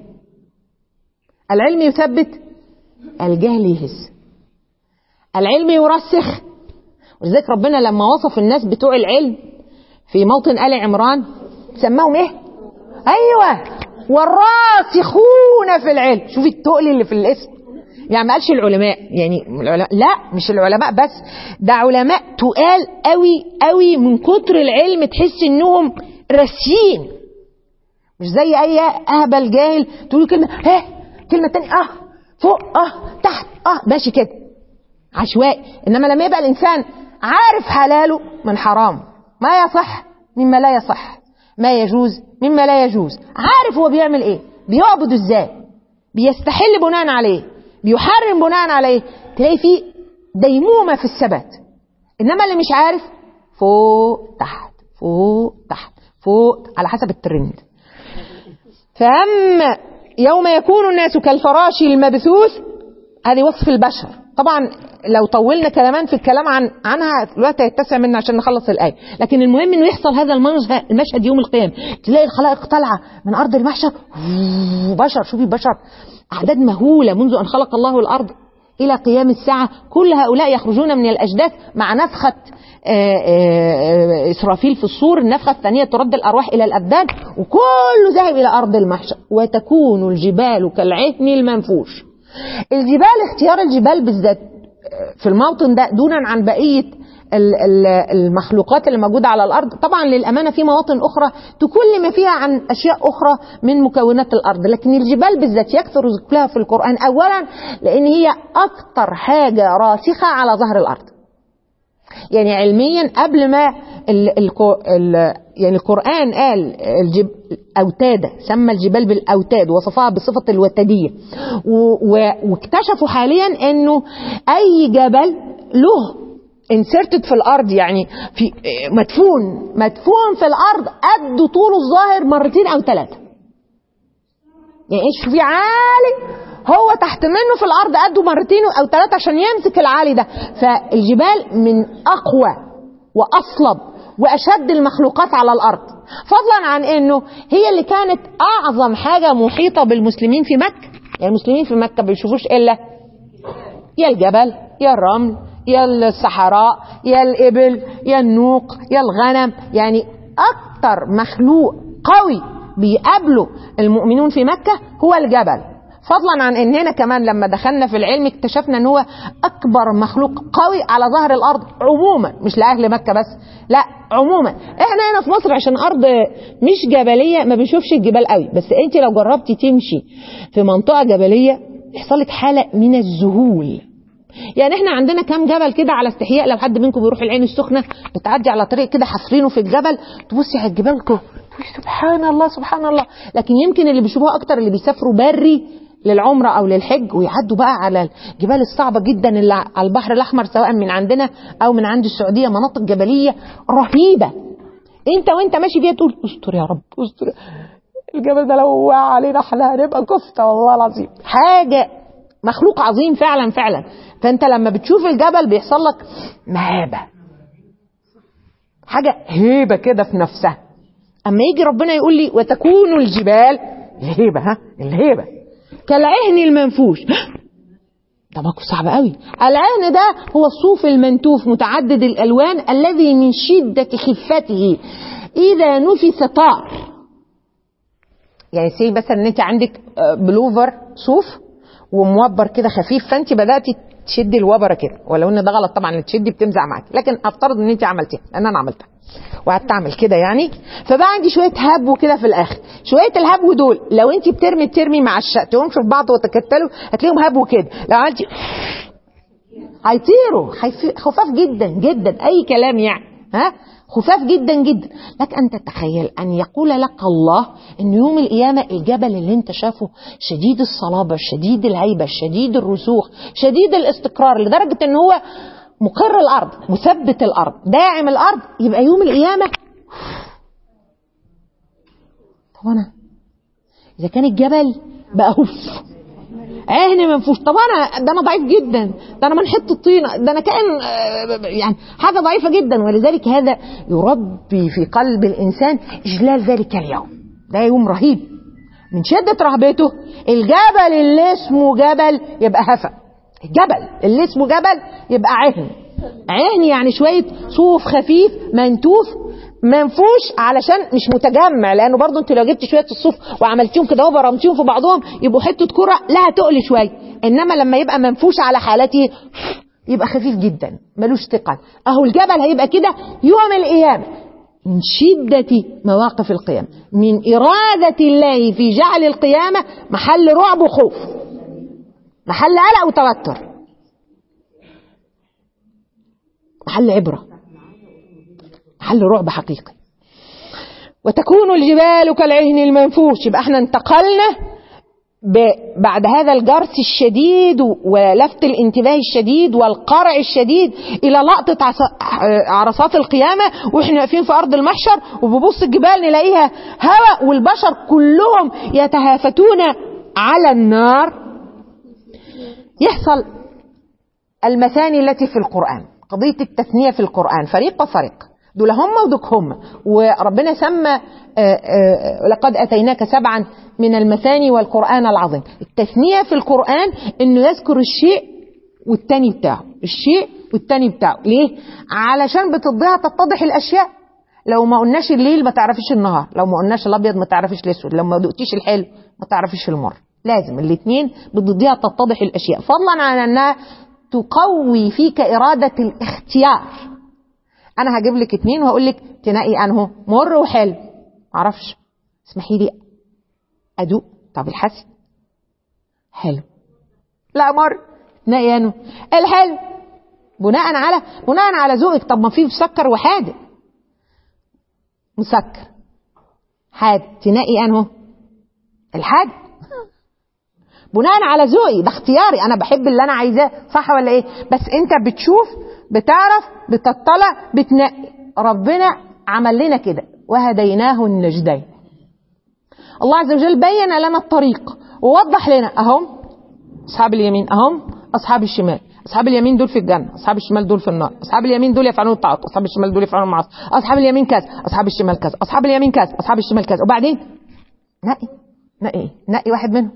العلم يثبت الجهل يهز العلم يرسخ ولذلك ربنا لما وصف الناس بتوع العلم في موطن آل عمران سماهم ايه ايوه والراسخون في العلم شوفي التقل اللي في الاسم يعني ما قالش العلماء يعني العلماء لا مش العلماء بس ده علماء تقال قوي قوي من كتر العلم تحس انهم راسيين مش زي اي اهبل جاهل تقول كلمه ها كلمه تانية اه فوق اه تحت اه ماشي كده عشوائي انما لما يبقى الانسان عارف حلاله من حرام ما يصح مما لا يصح ما يجوز مما لا يجوز عارف هو بيعمل ايه بيعبد ازاي بيستحل بناء عليه بيحرم بناء عليه تلاقي فيه ديمومه في الثبات انما اللي مش عارف فوق تحت فوق تحت فوق على حسب الترند فأما يوم يكون الناس كالفراش المبثوث هذه وصف البشر طبعا لو طولنا كلامان في الكلام عن عنها الوقت هيتسع منا عشان نخلص الآية لكن المهم انه يحصل هذا المشهد المشهد يوم القيامة تلاقي الخلائق طالعة من أرض المحشر بشر شوفي بشر أعداد مهولة منذ أن خلق الله الأرض إلى قيام الساعة كل هؤلاء يخرجون من الأجداث مع نفخة إسرافيل في الصور النفخة الثانية ترد الأرواح إلى الأبدان وكله ذاهب إلى أرض المحشر وتكون الجبال كالعهن المنفوش الجبال اختيار الجبال بالذات في الموطن ده دونا عن بقية المخلوقات اللي موجودة على الأرض طبعا للأمانة في مواطن أخرى تكلم فيها عن أشياء أخرى من مكونات الأرض لكن الجبال بالذات يكثر ذكرها في القرآن أولا لأن هي أكثر حاجة راسخة على ظهر الأرض يعني علميا قبل ما ال ال ال يعني القرآن قال الجب أوتادة سمى الجبال بالأوتاد وصفها بصفة الوتادية واكتشفوا حاليا أنه أي جبل له انسرتد في الارض يعني في مدفون مدفون في الارض قد طوله الظاهر مرتين او ثلاثه يعني ايش في عالي هو تحت منه في الارض قده مرتين او ثلاثه عشان يمسك العالي ده فالجبال من اقوى واصلب واشد المخلوقات على الارض فضلا عن انه هي اللي كانت اعظم حاجه محيطه بالمسلمين في مكه يعني المسلمين في مكه بيشوفوش الا يا الجبل يا الرمل يا الصحراء يا الإبل يا النوق يا الغنم يعني أكتر مخلوق قوي بيقابله المؤمنون في مكة هو الجبل فضلا عن ان هنا كمان لما دخلنا في العلم اكتشفنا ان هو اكبر مخلوق قوي على ظهر الارض عموما مش لاهل مكه بس لا عموما احنا هنا في مصر عشان ارض مش جبليه ما بنشوفش الجبال قوي بس انت لو جربتي تمشي في منطقه جبليه يحصل لك حاله من الذهول يعني احنا عندنا كام جبل كده على استحياء لو حد منكم بيروح العين السخنه بتعدي على طريق كده حافرينه في الجبل تبصي على الجبال تقولي سبحان الله سبحان الله لكن يمكن اللي بيشوفوها اكتر اللي بيسافروا بري للعمره او للحج ويعدوا بقى على الجبال الصعبه جدا اللي على البحر الاحمر سواء من عندنا او من عند السعوديه مناطق جبليه رهيبه انت وانت ماشي فيها تقول استر يا رب استر الجبل ده لو وقع علينا احنا هنبقى كفته والله العظيم حاجه مخلوق عظيم فعلا فعلا فانت لما بتشوف الجبل بيحصل لك مهابه حاجه هيبه كده في نفسها اما يجي ربنا يقول لي وتكون الجبال الهيبه ها الهيبه كالعهن المنفوش ده موقف صعب قوي العهن ده هو الصوف المنتوف متعدد الالوان الذي من شده خفته اذا نفس طار يعني سي مثلا ان انت عندك بلوفر صوف وموبر كده خفيف فانت بداتي تشدي الوبره كده ولو ان ده غلط طبعا تشدي بتمزع معاكي لكن افترض ان انت عملتيها لان انا عملتها وقعدت اعمل كده يعني فبقى عندي شويه هبو كده في الاخر شويه الهبو دول لو انت بترمي ترمي مع الشق تقوم في بعض وتكتلوا هتلاقيهم هبو كده لو عملتي هيطيروا خفاف جدا جدا اي كلام يعني ها خفاف جدا جدا لك أن تتخيل أن يقول لك الله أن يوم القيامة الجبل اللي انت شافه شديد الصلابة شديد الهيبة شديد الرسوخ شديد الاستقرار لدرجة أن هو مقر الأرض مثبت الأرض داعم الأرض يبقى يوم القيامة طب أنا إذا كان الجبل بقى أوف عهن منفوش طب انا ده انا ضعيف جدا ده انا من حته الطينه ده انا كائن يعني حاجه ضعيفه جدا ولذلك هذا يربي في قلب الانسان اجلال ذلك اليوم ده يوم رهيب من شده رهبته الجبل اللي اسمه جبل يبقى هفا الجبل اللي اسمه جبل يبقى عهن عهن يعني شويه صوف خفيف منتوف منفوش علشان مش متجمع لانه برضه انت لو جبت شويه الصوف وعملتيهم كده وبرمتيهم في بعضهم يبقوا حته كره لها تقل شويه انما لما يبقى منفوش على حالته يبقى خفيف جدا ملوش ثقل اهو الجبل هيبقى كده يوم القيامه من شدة مواقف القيامة من إرادة الله في جعل القيامة محل رعب وخوف محل قلق وتوتر محل عبرة محل رعب حقيقي وتكون الجبال كالعهن المنفوش يبقى احنا انتقلنا بعد هذا الجرس الشديد ولفت الانتباه الشديد والقرع الشديد الى لقطه عرصات القيامه واحنا واقفين في ارض المحشر وببص الجبال نلاقيها هواء والبشر كلهم يتهافتون على النار يحصل المثاني التي في القران قضيه التثنيه في القران فريق وفريق دول هم ودوك هم وربنا سمى لقد اتيناك سبعا من المثاني والقرآن العظيم التثنية في القرآن انه يذكر الشيء والتاني بتاعه الشيء والتاني بتاعه ليه علشان بتضيها تتضح الاشياء لو ما قلناش الليل ما تعرفيش النهار لو ما قلناش الابيض ما تعرفيش الاسود لو ما دقتيش الحلو ما تعرفيش المر لازم الاثنين بتضيها تتضح الاشياء فضلا عن انها تقوي فيك اراده الاختيار انا هجيب لك اتنين وهقول لك تنقي انه مر وحلو معرفش اسمحي لي ادوق طب الحسن حلو لا مر تنقي انه الحلو بناء على بناء على ذوقك طب ما في مسكر وحادق مسكر حادق تنقي انه الحادق بناء على ذوقي ده اختياري انا بحب اللي انا عايزاه صح ولا ايه بس انت بتشوف بتعرف بتطلع بتنقي ربنا عمل لنا كده وهديناه النجدين الله عز وجل بين لنا الطريق ووضح لنا اهم اصحاب اليمين اهم اصحاب الشمال اصحاب اليمين دول في الجنه اصحاب الشمال دول في النار اصحاب اليمين دول يفعلون الطاعات اصحاب الشمال دول يفعلون المعاصي اصحاب اليمين كذا اصحاب الشمال كذا اصحاب اليمين كذا اصحاب الشمال كذا وبعدين نقي نقي نقي واحد منهم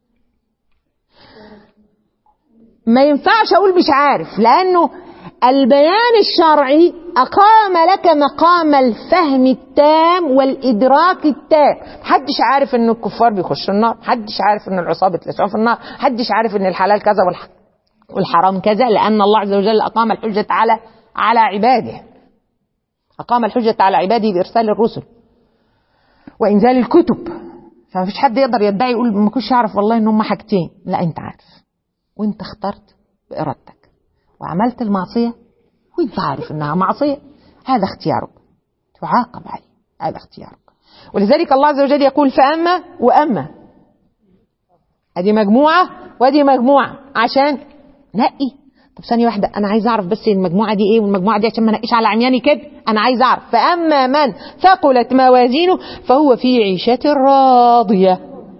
ما ينفعش اقول مش عارف لانه البيان الشرعي أقام لك مقام الفهم التام والإدراك التام محدش عارف أن الكفار بيخشوا النار محدش عارف أن العصابة بتلسعوا في النار محدش عارف أن الحلال كذا والحرام كذا لأن الله عز وجل أقام الحجة على على عباده أقام الحجة على عباده بإرسال الرسل وإنزال الكتب فما فيش حد يقدر يدعي يقول ما كنتش أعرف والله إن هم حاجتين لا أنت عارف وأنت اخترت بإرادتك وعملت المعصية وانت عارف انها معصية هذا اختيارك تعاقب عليه هذا اختيارك ولذلك الله عز وجل يقول فأما وأما ادي مجموعة وادي مجموعة عشان نقي طب ثانية واحدة أنا عايز أعرف بس المجموعة دي إيه والمجموعة دي عشان ما نقيش على عمياني كده أنا عايز أعرف فأما من ثقلت موازينه فهو في عيشة راضية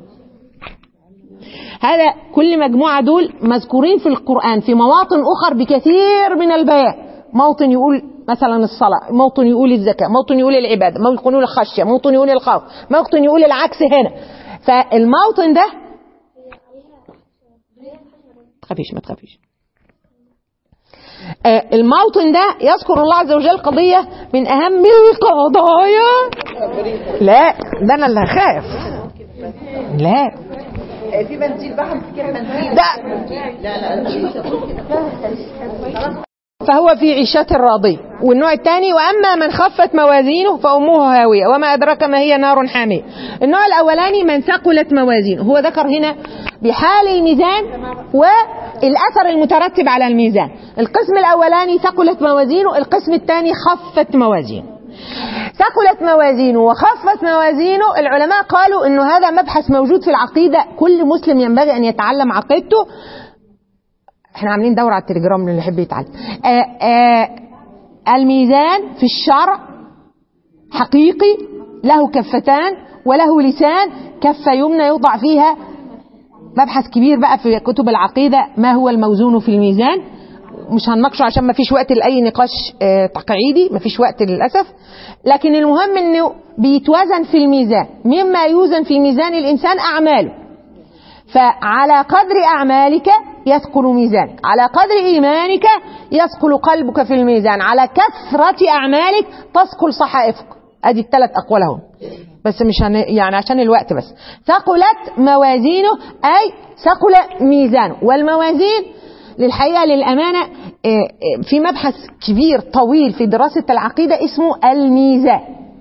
هذا كل مجموعة دول مذكورين في القرآن في مواطن أخر بكثير من البيان موطن يقول مثلا الصلاة موطن يقول الزكاة موطن يقول العبادة موطن يقول الخشية موطن يقول الخوف موطن يقول العكس هنا فالموطن ده تخافيش ما تخافيش آه الموطن ده يذكر الله عز وجل قضية من أهم القضايا لا ده أنا اللي هخاف لا في منزل بقى كده منزل ده فهو في عيشة راضية والنوع الثاني وأما من خفت موازينه فأمه هاوية وما أدرك ما هي نار حامية النوع الأولاني من ثقلت موازينه هو ذكر هنا بحال الميزان والأثر المترتب على الميزان القسم الأولاني ثقلت موازينه القسم الثاني خفت موازينه ثقلت موازينه وخفت موازينه العلماء قالوا انه هذا مبحث موجود في العقيدة كل مسلم ينبغي ان يتعلم عقيدته احنا عاملين دورة على التليجرام اللي يحب يتعلم آآ آآ الميزان في الشرع حقيقي له كفتان وله لسان كفة يمنى يوضع فيها مبحث كبير بقى في كتب العقيدة ما هو الموزون في الميزان مش هنناقشه عشان ما فيش وقت لأي نقاش تقعيدي ما فيش وقت للأسف لكن المهم انه بيتوزن في الميزان مما يوزن في ميزان الإنسان أعماله فعلى قدر أعمالك يثقل ميزانك على قدر إيمانك يثقل قلبك في الميزان على كثرة أعمالك تثقل صحائفك أدي الثلاث أقوال اهو بس مش هن... يعني عشان الوقت بس ثقلت موازينه أي ثقل ميزانه والموازين للحقيقة للأمانة آه، آه، في مبحث كبير طويل في دراسة العقيدة اسمه الميزان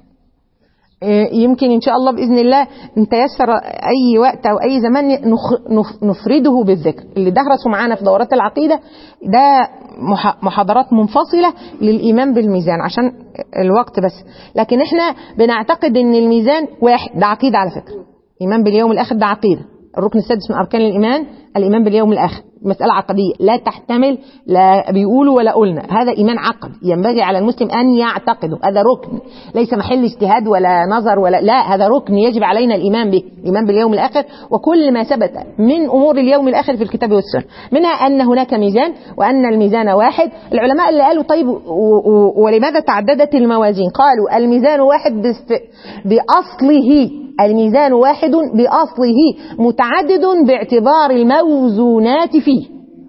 آه، يمكن إن شاء الله بإذن الله إن تيسر أي وقت أو أي زمان نخ- نف- نفرده بالذكر اللي درسوا معانا في دورات العقيدة ده مح- محاضرات منفصلة للإيمان بالميزان عشان الوقت بس لكن احنا بنعتقد ان الميزان واحد ده عقيدة على فكرة إيمان باليوم الآخر ده عقيدة الركن السادس من أركان الإيمان الإيمان باليوم الآخر مسألة عقدية لا تحتمل لا بيقولوا ولا قلنا هذا إيمان عقد ينبغي على المسلم أن يعتقده هذا ركن ليس محل اجتهاد ولا نظر ولا لا هذا ركن يجب علينا الإيمان به الإيمان باليوم الآخر وكل ما ثبت من أمور اليوم الآخر في الكتاب والسنة منها أن هناك ميزان وأن الميزان واحد العلماء اللي قالوا طيب و- و- ولماذا تعددت الموازين قالوا الميزان واحد باست- بأصله الميزان واحد بأصله متعدد باعتبار الموزونات فيه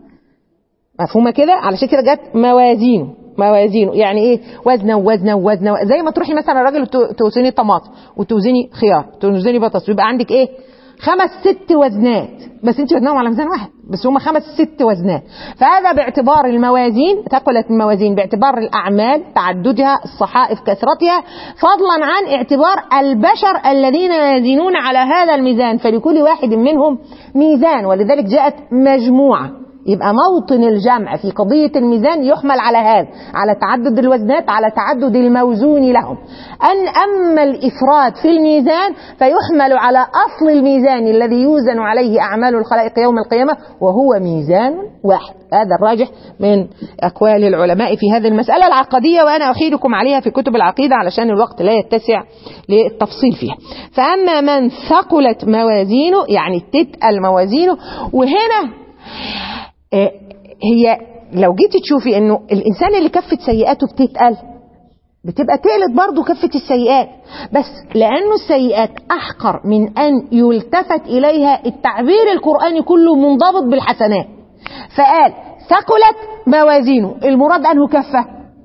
مفهومة كده علشان كده جت موازينه موازينه يعني ايه وزنه ووزنه ووزنه زي ما تروحي مثلا راجل وتو- توزني طماطم وتوزني خيار توزني بطاطس ويبقى عندك ايه خمس ست وزنات بس انت وزنهم على ميزان واحد بس هم خمس ست وزنات فهذا باعتبار الموازين ثقلت الموازين باعتبار الاعمال تعددها الصحائف كثرتها فضلا عن اعتبار البشر الذين يزنون على هذا الميزان فلكل واحد منهم ميزان ولذلك جاءت مجموعه يبقى موطن الجمع في قضية الميزان يحمل على هذا على تعدد الوزنات على تعدد الموزون لهم أن أما الإفراد في الميزان فيحمل على أصل الميزان الذي يوزن عليه أعمال الخلائق يوم القيامة وهو ميزان واحد هذا الراجح من أقوال العلماء في هذه المسألة العقدية وأنا أحيلكم عليها في كتب العقيدة علشان الوقت لا يتسع للتفصيل فيها فأما من ثقلت موازينه يعني تتقل موازينه وهنا آه، هي لو جيتي تشوفي انه الانسان اللي كفه سيئاته بتتقل بتبقى تقلت برضه كفة السيئات بس لأنه السيئات أحقر من أن يلتفت إليها التعبير القرآني كله منضبط بالحسنات فقال ثقلت موازينه المراد أنه كفة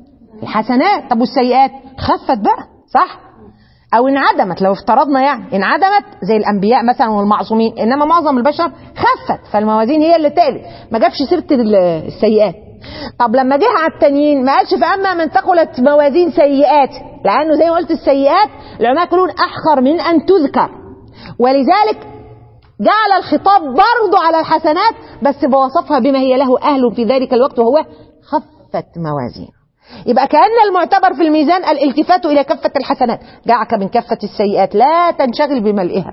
الحسنات طب والسيئات خفت بقى صح او انعدمت لو افترضنا يعني انعدمت زي الانبياء مثلا والمعصومين انما معظم البشر خفت فالموازين هي اللي تقلت ما جابش سيره ال- السيئات طب لما جه على التانيين ما قالش فاما من ثقلت موازين سيئات لانه زي ما قلت السيئات العلماء يقولون احقر من ان تذكر ولذلك جعل الخطاب برضه على الحسنات بس بوصفها بما هي له اهل في ذلك الوقت وهو خفت موازين يبقى كأن المعتبر في الميزان الالتفات إلى كفة الحسنات دعك من كفة السيئات لا تنشغل بملئها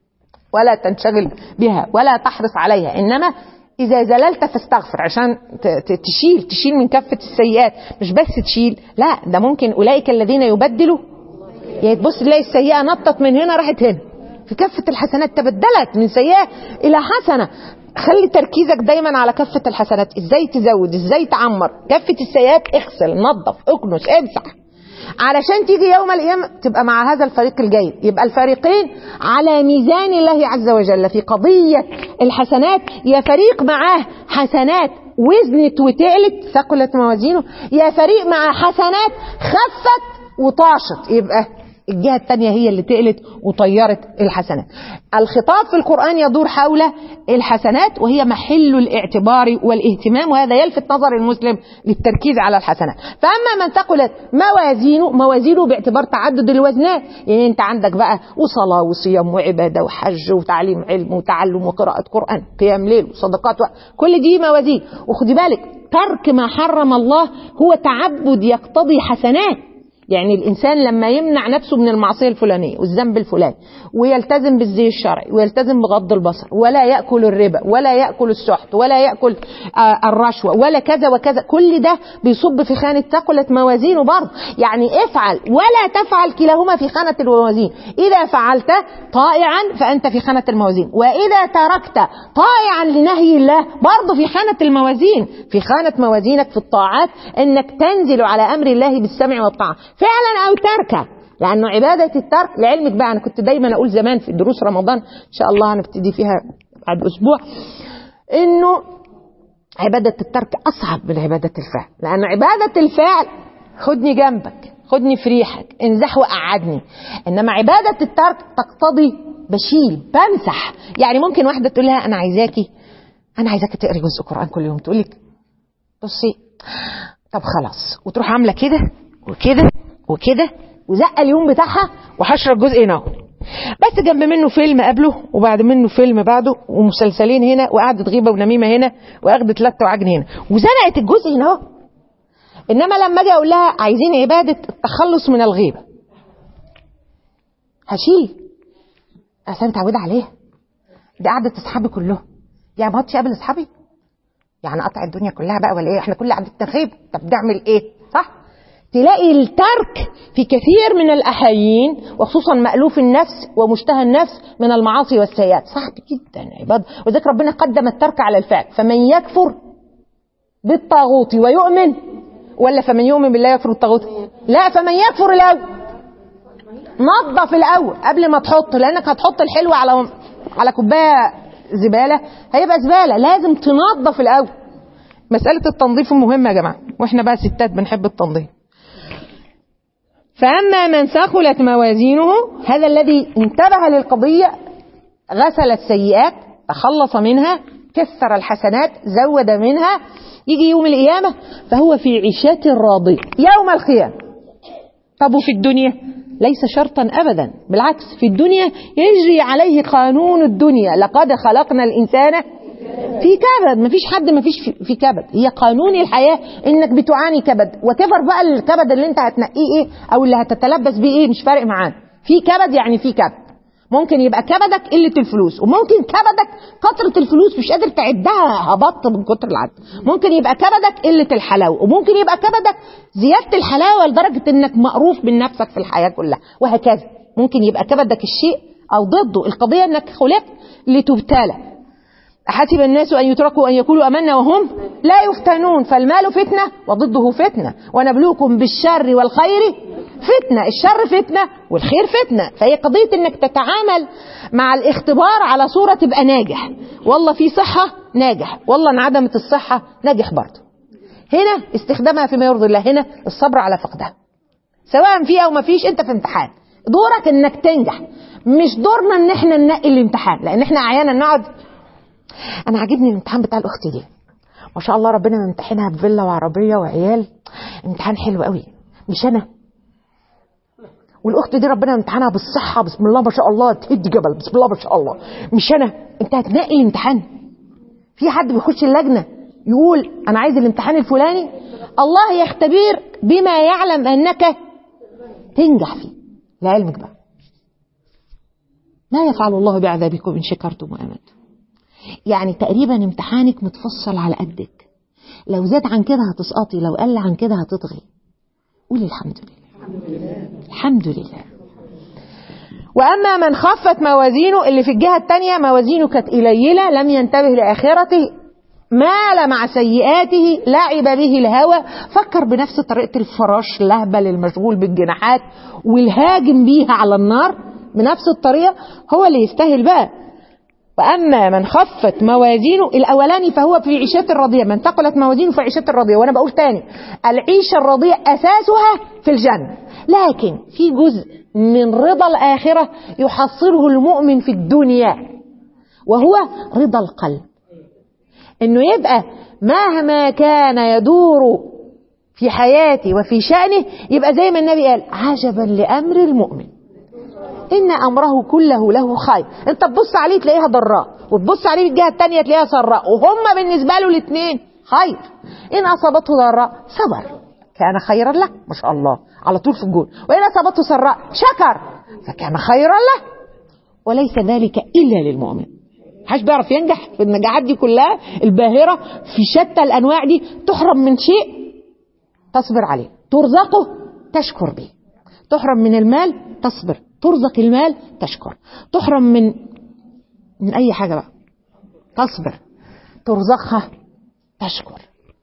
ولا تنشغل بها ولا تحرص عليها إنما إذا زللت فاستغفر عشان ت- ت- تشيل تشيل من كفة السيئات مش بس تشيل لا ده ممكن أولئك الذين يبدلوا يعني تبص تلاقي السيئة نطت من هنا راحت هنا في كفة الحسنات تبدلت من سيئة إلى حسنة خلي تركيزك دايما على كفة الحسنات ازاي تزود ازاي تعمر كفة السيئات اغسل نظف اكنس امسح علشان تيجي يوم القيامة تبقى مع هذا الفريق الجيد يبقى الفريقين على ميزان الله عز وجل في قضية الحسنات يا فريق معاه حسنات وزنت وتقلت ثقلت موازينه يا فريق مع حسنات خفت وطاشت يبقى الجهة التانية هي اللي تقلت وطيرت الحسنات الخطاب في القرآن يدور حول الحسنات وهي محل الاعتبار والاهتمام وهذا يلفت نظر المسلم للتركيز على الحسنات فأما من ثقلت موازينه موازينه باعتبار تعدد الوزنات يعني انت عندك بقى وصلاة وصيام وعبادة وحج وتعليم علم وتعلم وقراءة قرآن قيام ليل وصدقات و... كل دي موازين وخدي بالك ترك ما حرم الله هو تعبد يقتضي حسنات يعني الإنسان لما يمنع نفسه من المعصية الفلانية والذنب الفلاني ويلتزم بالزي الشرعي ويلتزم بغض البصر ولا يأكل الربا ولا يأكل السحت ولا يأكل آه الرشوة ولا كذا وكذا كل ده بيصب في خانة ثقلت موازينه برضه يعني افعل ولا تفعل كلاهما في خانة الموازين إذا فعلت طائعا فأنت في خانة الموازين وإذا تركت طائعا لنهي الله برضه في خانة الموازين في خانة موازينك في الطاعات انك تنزل على امر الله بالسمع والطاعة فعلا او تركا لانه عبادة الترك لعلمك بقى انا كنت دايما اقول زمان في دروس رمضان ان شاء الله هنبتدي فيها بعد اسبوع انه عبادة الترك اصعب من عبادة الفعل لان عبادة الفعل خدني جنبك خدني في ريحك انزح وقعدني انما عباده الترك تقتضي بشيل بمسح يعني ممكن واحده تقول لها انا عايزاكي انا عايزاكي تقري جزء قران كل يوم تقول لك بصي طب خلاص وتروح عامله كده وكده وكده وزق اليوم بتاعها وحشر الجزء هنا بس جنب منه فيلم قبله وبعد منه فيلم بعده ومسلسلين هنا وقعدة غيبة ونميمة هنا وأخدة لت وعجن هنا وزنقت الجزء هنا اهو إنما لما أجي أقول لها عايزين عبادة التخلص من الغيبة هشيل أصل أنا متعودة عليها دي قعدة أصحابي كلهم يعني ما قعدتش قبل أصحابي يعني قطع الدنيا كلها بقى ولا إيه إحنا كل قعدتنا غيب طب نعمل إيه صح تلاقي الترك في كثير من الأحايين وخصوصا مألوف النفس ومشتهى النفس من المعاصي والسيئات صعب جدا عباد وذلك ربنا قدم الترك على الفعل فمن يكفر بالطاغوت ويؤمن ولا فمن يؤمن بالله يكفر بالطاغوت لا فمن يكفر الأول نظف الأول قبل ما تحط لأنك هتحط الحلو على على كوباية زبالة هيبقى زبالة لازم تنظف الأول مسألة التنظيف مهمة يا جماعة واحنا بقى ستات بنحب التنظيف فأما من ثقلت موازينه هذا الذي انتبه للقضية غسل السيئات تخلص منها كثر الحسنات زود منها يجي يوم القيامة فهو في عيشة راضية يوم القيامة طب وفي الدنيا ليس شرطا أبدا بالعكس في الدنيا يجري عليه قانون الدنيا لقد خلقنا الإنسان في كبد مفيش حد مفيش في, في كبد هي قانون الحياة انك بتعاني كبد وكفر بقى الكبد اللي انت هتنقيه ايه او اللي هتتلبس بيه ايه مش فارق معانا في كبد يعني في كبد ممكن يبقى كبدك قلة الفلوس وممكن كبدك كثرة الفلوس مش قادر تعدها هبط من كتر العد ممكن يبقى كبدك قلة الحلاوة وممكن يبقى كبدك زيادة الحلاوة لدرجة انك مقروف من نفسك في الحياة كلها وهكذا ممكن يبقى كبدك الشيء او ضده القضية انك خلقت لتبتلى أحسب الناس أن يتركوا أن يقولوا أمنا وهم لا يفتنون فالمال فتنة وضده فتنة ونبلوكم بالشر والخير فتنة الشر فتنة والخير فتنة فهي قضية أنك تتعامل مع الاختبار على صورة تبقى ناجح والله في صحة ناجح والله انعدمت الصحة ناجح برضه هنا استخدامها فيما يرضي الله هنا الصبر على فقدها سواء في أو ما فيش أنت في امتحان دورك أنك تنجح مش دورنا ان احنا ننقي الامتحان لان احنا احيانا نقعد انا عاجبني الامتحان بتاع الاخت دي ما شاء الله ربنا ممتحنها بفيلا وعربيه وعيال امتحان حلو قوي مش انا والاخت دي ربنا امتحنها بالصحه بسم الله ما شاء الله تهد جبل بسم الله ما شاء الله مش انا انت هتنقي الامتحان في حد بيخش اللجنه يقول انا عايز الامتحان الفلاني الله يختبرك بما يعلم انك تنجح فيه لعلمك بقى ما يفعل الله بعذابكم ان شكرتم وامنتم يعني تقريبا امتحانك متفصل على قدك لو زاد عن كده هتسقطي لو قل عن كده هتطغي قولي الحمد لله الحمد لله وأما من خفت موازينه اللي في الجهة التانية موازينه كانت قليلة لم ينتبه لآخرته مال مع سيئاته لعب به الهوى فكر بنفس طريقة الفراش لهبل المشغول بالجناحات والهاجم بيها على النار بنفس الطريقة هو اللي يستاهل بقى وأما من خفت موازينه الأولاني فهو في عيشة الرضية من ثقلت موازينه في عيشة الرضية وأنا بقول تاني العيشة الرضية أساسها في الجنة لكن في جزء من رضا الآخرة يحصله المؤمن في الدنيا وهو رضا القلب انه يبقى مهما كان يدور في حياتي وفي شأنه يبقى زي ما النبي قال عجبا لأمر المؤمن إن أمره كله له خير أنت تبص عليه تلاقيها ضراء وتبص عليه الجهة التانية تلاقيها سراء وهم بالنسبة له الاثنين خير إن أصابته ضراء صبر كان خيرا له ما شاء الله على طول في الجول وإن أصابته سراء شكر فكان خيرا له وليس ذلك إلا للمؤمن محدش بيعرف ينجح في النجاحات دي كلها الباهرة في شتى الأنواع دي تحرم من شيء تصبر عليه ترزقه تشكر به تحرم من المال تصبر ترزق المال تشكر تحرم من من أي حاجة بقى تصبر ترزقها تشكر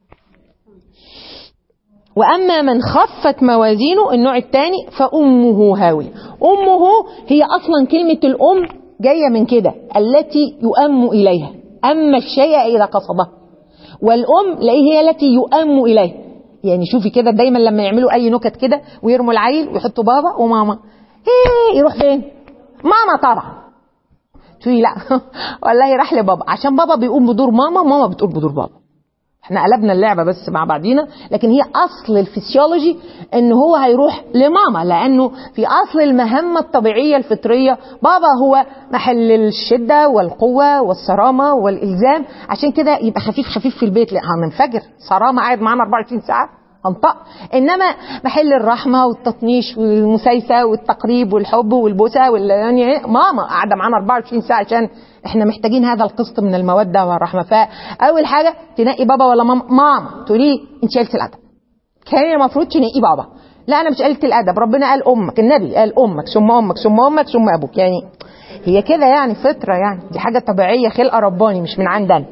وأما من خفت موازينه النوع الثاني فأمه هاوية أمه هي أصلا كلمة الأم جاية من كده التي يؤم إليها أما الشيء إذا قصده والأم هي التي يؤم إليه يعني شوفي كده دايما لما يعملوا اي نكت كده ويرموا العيل ويحطوا بابا وماما ايه يروح فين ماما طبعا تقولي لا والله راح لبابا عشان بابا بيقوم بدور ماما ماما بتقول بدور بابا احنا قلبنا اللعبة بس مع بعضينا لكن هي اصل الفسيولوجي ان هو هيروح لماما لانه في اصل المهمة الطبيعية الفطرية بابا هو محل الشدة والقوة والصرامة والالزام عشان كده يبقى خفيف خفيف في البيت لا هننفجر صرامة قاعد معانا 24 ساعة هنطق انما محل الرحمه والتطنيش والمسايسه والتقريب والحب والبوسه وال يعني ماما قاعده معانا 24 ساعه عشان احنا محتاجين هذا القسط من الموده والرحمه فاول حاجه تنقي بابا ولا ماما ماما تقولي انت شلت الادب كان المفروض تنقي بابا لا انا مش قلت الادب ربنا قال امك النبي قال امك ثم امك ثم امك ثم ابوك يعني هي كده يعني فطره يعني دي حاجه طبيعيه خلقه رباني مش من عندنا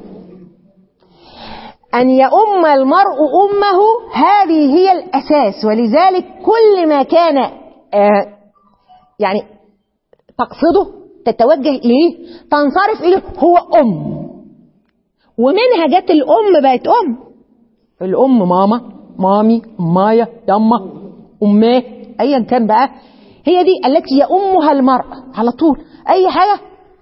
أن يؤم المرء أمه هذه هي الأساس ولذلك كل ما كان آه يعني تقصده تتوجه إليه تنصرف إليه هو أم ومنها جت الأم بقت أم الأم ماما مامي مايا يما أماه أيا كان بقى هي دي التي يؤمها المرء على طول أي حاجة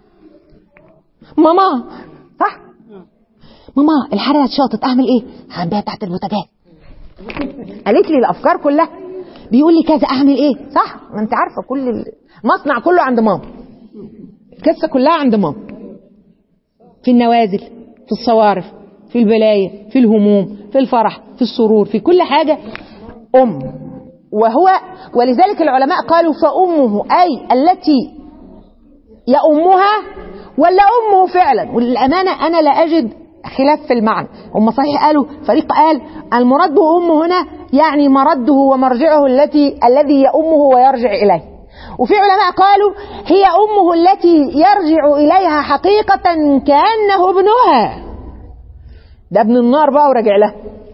ماما صح ماما الحراره اتشاطت اعمل ايه هعبيها تحت البوتاجاز قالت لي الافكار كلها بيقول لي كذا اعمل ايه صح ما انت عارفه كل المصنع كله عند ماما القصه كلها عند ماما في النوازل في الصوارف في البلايا في الهموم في الفرح في السرور في كل حاجه ام وهو ولذلك العلماء قالوا فامه اي التي يأمها ولا امه فعلا وللامانه انا لا اجد خلاف في المعنى هم صحيح قالوا فريق قال المراد بأمه هنا يعني مرده ومرجعه التي الذي يأمه ويرجع إليه وفي علماء قالوا هي أمه التي يرجع إليها حقيقة كأنه ابنها ده ابن النار بقى ورجع له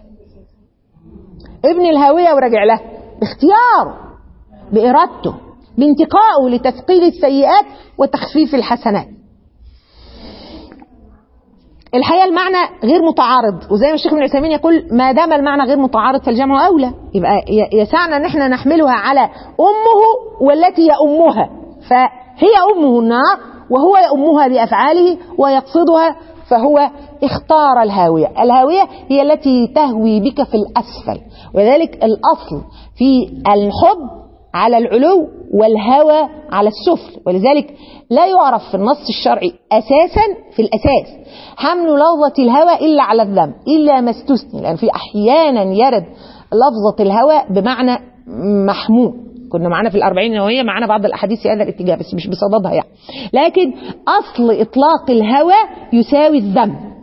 ابن الهاوية ورجع له باختياره بإرادته بانتقائه لتثقيل السيئات وتخفيف الحسنات الحقيقه المعنى غير متعارض وزي ما الشيخ ابن عثيمين يقول ما دام المعنى غير متعارض فالجمع اولى يبقى يسعنا ان احنا نحملها على امه والتي يأمها فهي امه النار وهو يأمها بافعاله ويقصدها فهو اختار الهاوية الهاوية هي التي تهوي بك في الأسفل ولذلك الأصل في الحب على العلو والهوى على السفل ولذلك لا يعرف في النص الشرعي أساسا في الأساس حمل لفظة الهوى إلا على الذم إلا ما استثني لأن في أحيانا يرد لفظة الهوى بمعنى محمود كنا معانا في الأربعين النووية معانا بعض الأحاديث في هذا الاتجاه بس مش بصددها يعني لكن أصل إطلاق الهوى يساوي الذم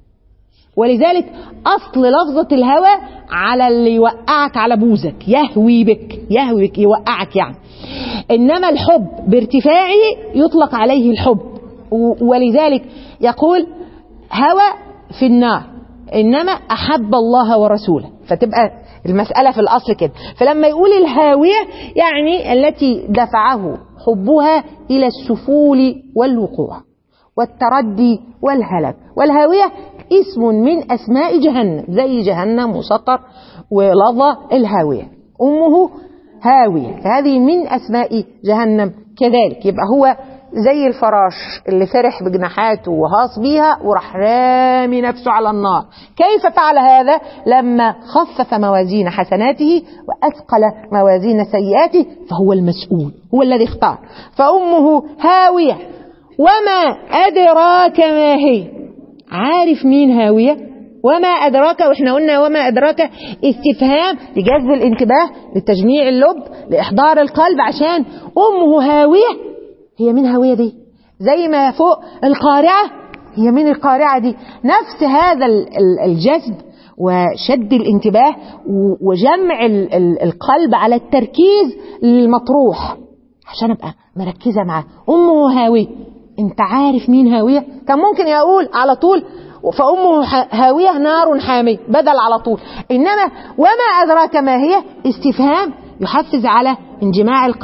ولذلك أصل لفظة الهوى على اللي يوقعك على بوزك يهوي بك يهوي بك يوقعك يعني إنما الحب بارتفاعه يطلق عليه الحب ولذلك يقول هوى في النار إنما أحب الله ورسوله فتبقى المسألة في الأصل كده فلما يقول الهاوية يعني التي دفعه حبها إلى السفول والوقوع والتردي والهلك والهاوية اسم من أسماء جهنم زي جهنم وسطر ولظى الهاوية أمه هاوية فهذه من أسماء جهنم كذلك يبقى هو زي الفراش اللي فرح بجناحاته وهاص بيها وراح رامي نفسه على النار كيف فعل هذا لما خفف موازين حسناته وأثقل موازين سيئاته فهو المسؤول هو الذي اختار فأمه هاوية وما أدراك ما هي عارف مين هاوية وما أدراك وإحنا قلنا وما أدراك استفهام لجذب الانتباه لتجميع اللب لإحضار القلب عشان أمه هاوية هي مين هاوية دي زي ما فوق القارعة هي مين القارعة دي نفس هذا الجذب وشد الانتباه وجمع القلب على التركيز للمطروح عشان ابقى مركزه معاه امه هاويه انت عارف مين هاويه كان ممكن يقول على طول فامه هاويه نار حاميه بدل على طول انما وما ادراك ما هي استفهام يحفز على انجماع القلب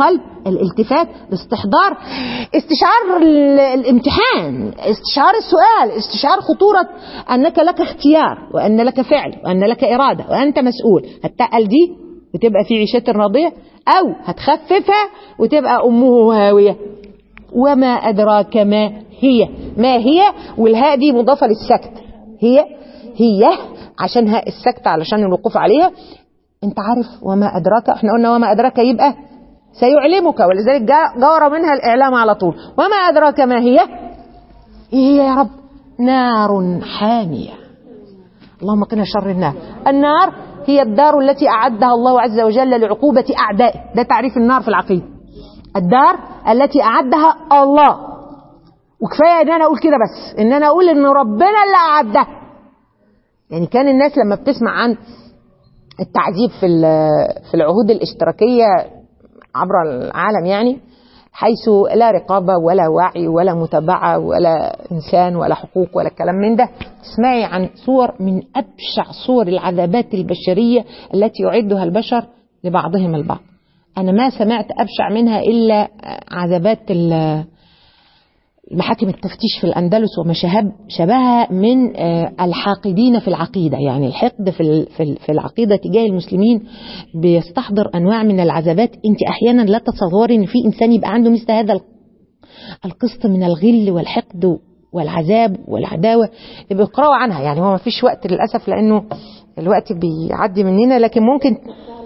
الالتفات الاستحضار استشعار ال- الامتحان استشعار السؤال استشعار خطورة أنك لك اختيار وأن لك فعل وأن لك إرادة وأنت مسؤول هتقل دي وتبقى في عيشة راضية أو هتخففها وتبقى أمه هاوية وما أدراك ما هي ما هي والهاء دي مضافة للسكت هي هي عشان هاء السكت علشان الوقوف عليها انت عارف وما أدراك احنا قلنا وما أدراك يبقى سيعلمك ولذلك جاء جار منها الإعلام على طول وما أدراك ما هي هي يا رب نار حامية اللهم قنا شر النار النار هي الدار التي أعدها الله عز وجل لعقوبة أعدائه ده تعريف النار في العقيدة الدار التي أعدها الله وكفاية ان انا اقول كده بس ان انا اقول ان ربنا اللي اعدها يعني كان الناس لما بتسمع عن التعذيب في ال- في العهود الاشتراكية عبر العالم يعني حيث لا رقابة ولا وعي ولا متابعة ولا إنسان ولا حقوق ولا كلام من ده تسمعي عن صور من أبشع صور العذابات البشرية التي يعدها البشر لبعضهم البعض أنا ما سمعت أبشع منها إلا عذابات ال- محاكم التفتيش في الأندلس وما شهب شبهها من آه، الحاقدين في العقيدة يعني الحقد في ال- في ال- في العقيدة تجاه المسلمين بيستحضر أنواع من العذابات أنت أحيانا لا تتصوري أن في إنسان يبقى عنده مثل هذا ال- القسط من الغل والحقد والعذاب والعداوة يبقى يقرأوا عنها يعني هو ما فيش وقت للأسف لأنه الوقت بيعدي مننا لكن ممكن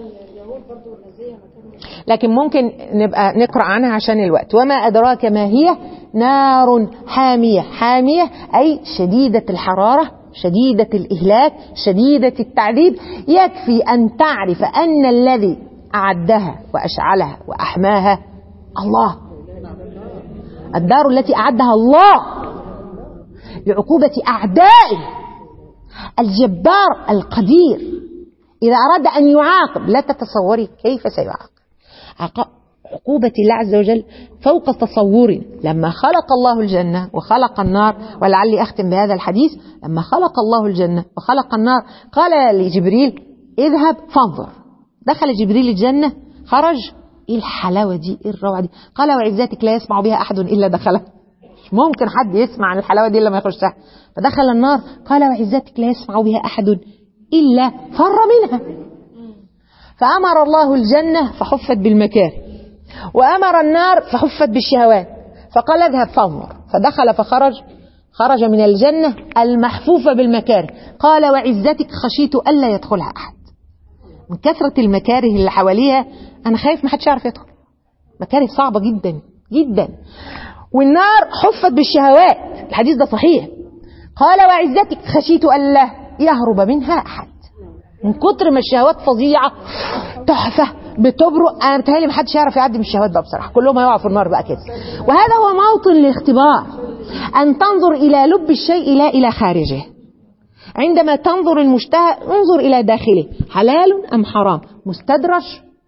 لكن ممكن نبقى نقرأ عنها عشان الوقت وما أدراك ما هي نار حامية حامية أي شديدة الحرارة شديدة الإهلاك شديدة التعذيب يكفي أن تعرف أن الذي أعدها وأشعلها وأحماها الله الدار التي أعدها الله لعقوبة أعدائه الجبار القدير إذا أراد أن يعاقب لا تتصوري كيف سيعاقب عق- عقوبة الله عز وجل فوق تصور لما خلق الله الجنة وخلق النار ولعلي أختم بهذا الحديث لما خلق الله الجنة وخلق النار قال لجبريل اذهب فانظر دخل جبريل الجنة خرج ايه الحلاوة دي ايه الروعة دي قال وعزتك لا يسمع بها أحد إلا دخلها مش ممكن حد يسمع عن الحلاوة دي لما يخشها فدخل النار قال وعزتك لا يسمع بها أحد إلا فر منها فأمر الله الجنة فحفت بالمكاره وأمر النار فحفت بالشهوات فقال اذهب فانظر فدخل فخرج خرج من الجنة المحفوفة بالمكاره قال وعزتك خشيت ألا يدخلها أحد من كثرة المكاره اللي حواليها أنا خايف ما حدش يعرف يدخل مكاره صعبة جدا جدا والنار حفت بالشهوات الحديث ده صحيح قال وعزتك خشيت ألا يهرب منها أحد من كتر ما الشهوات فظيعة تحفة بتبرق أنا بتهيألي محدش يعرف يعدي من الشهوات بقى بصراحة كلهم هيقعوا في النار بقى كده وهذا هو موطن الاختبار أن تنظر إلى لب الشيء لا إلى خارجه عندما تنظر المشتهى انظر إلى داخله حلال أم حرام مستدرج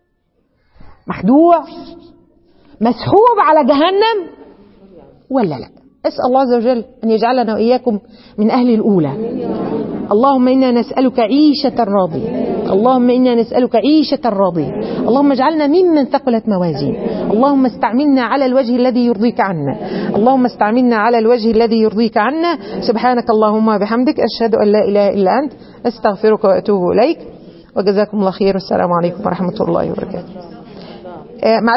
مخدوع مسحوب على جهنم ولا لا اسأل الله عز وجل أن يجعلنا وإياكم من أهل الأولى اللهم إنا نسألك عيشة راضية اللهم إنا نسألك عيشة راضية اللهم اجعلنا ممن ثقلت موازين اللهم استعملنا على الوجه الذي يرضيك عنا اللهم استعملنا على الوجه الذي يرضيك عنا سبحانك اللهم وبحمدك أشهد أن لا إله إلا أنت أستغفرك وأتوب إليك وجزاكم الله خير والسلام عليكم ورحمة الله وبركاته آه، مع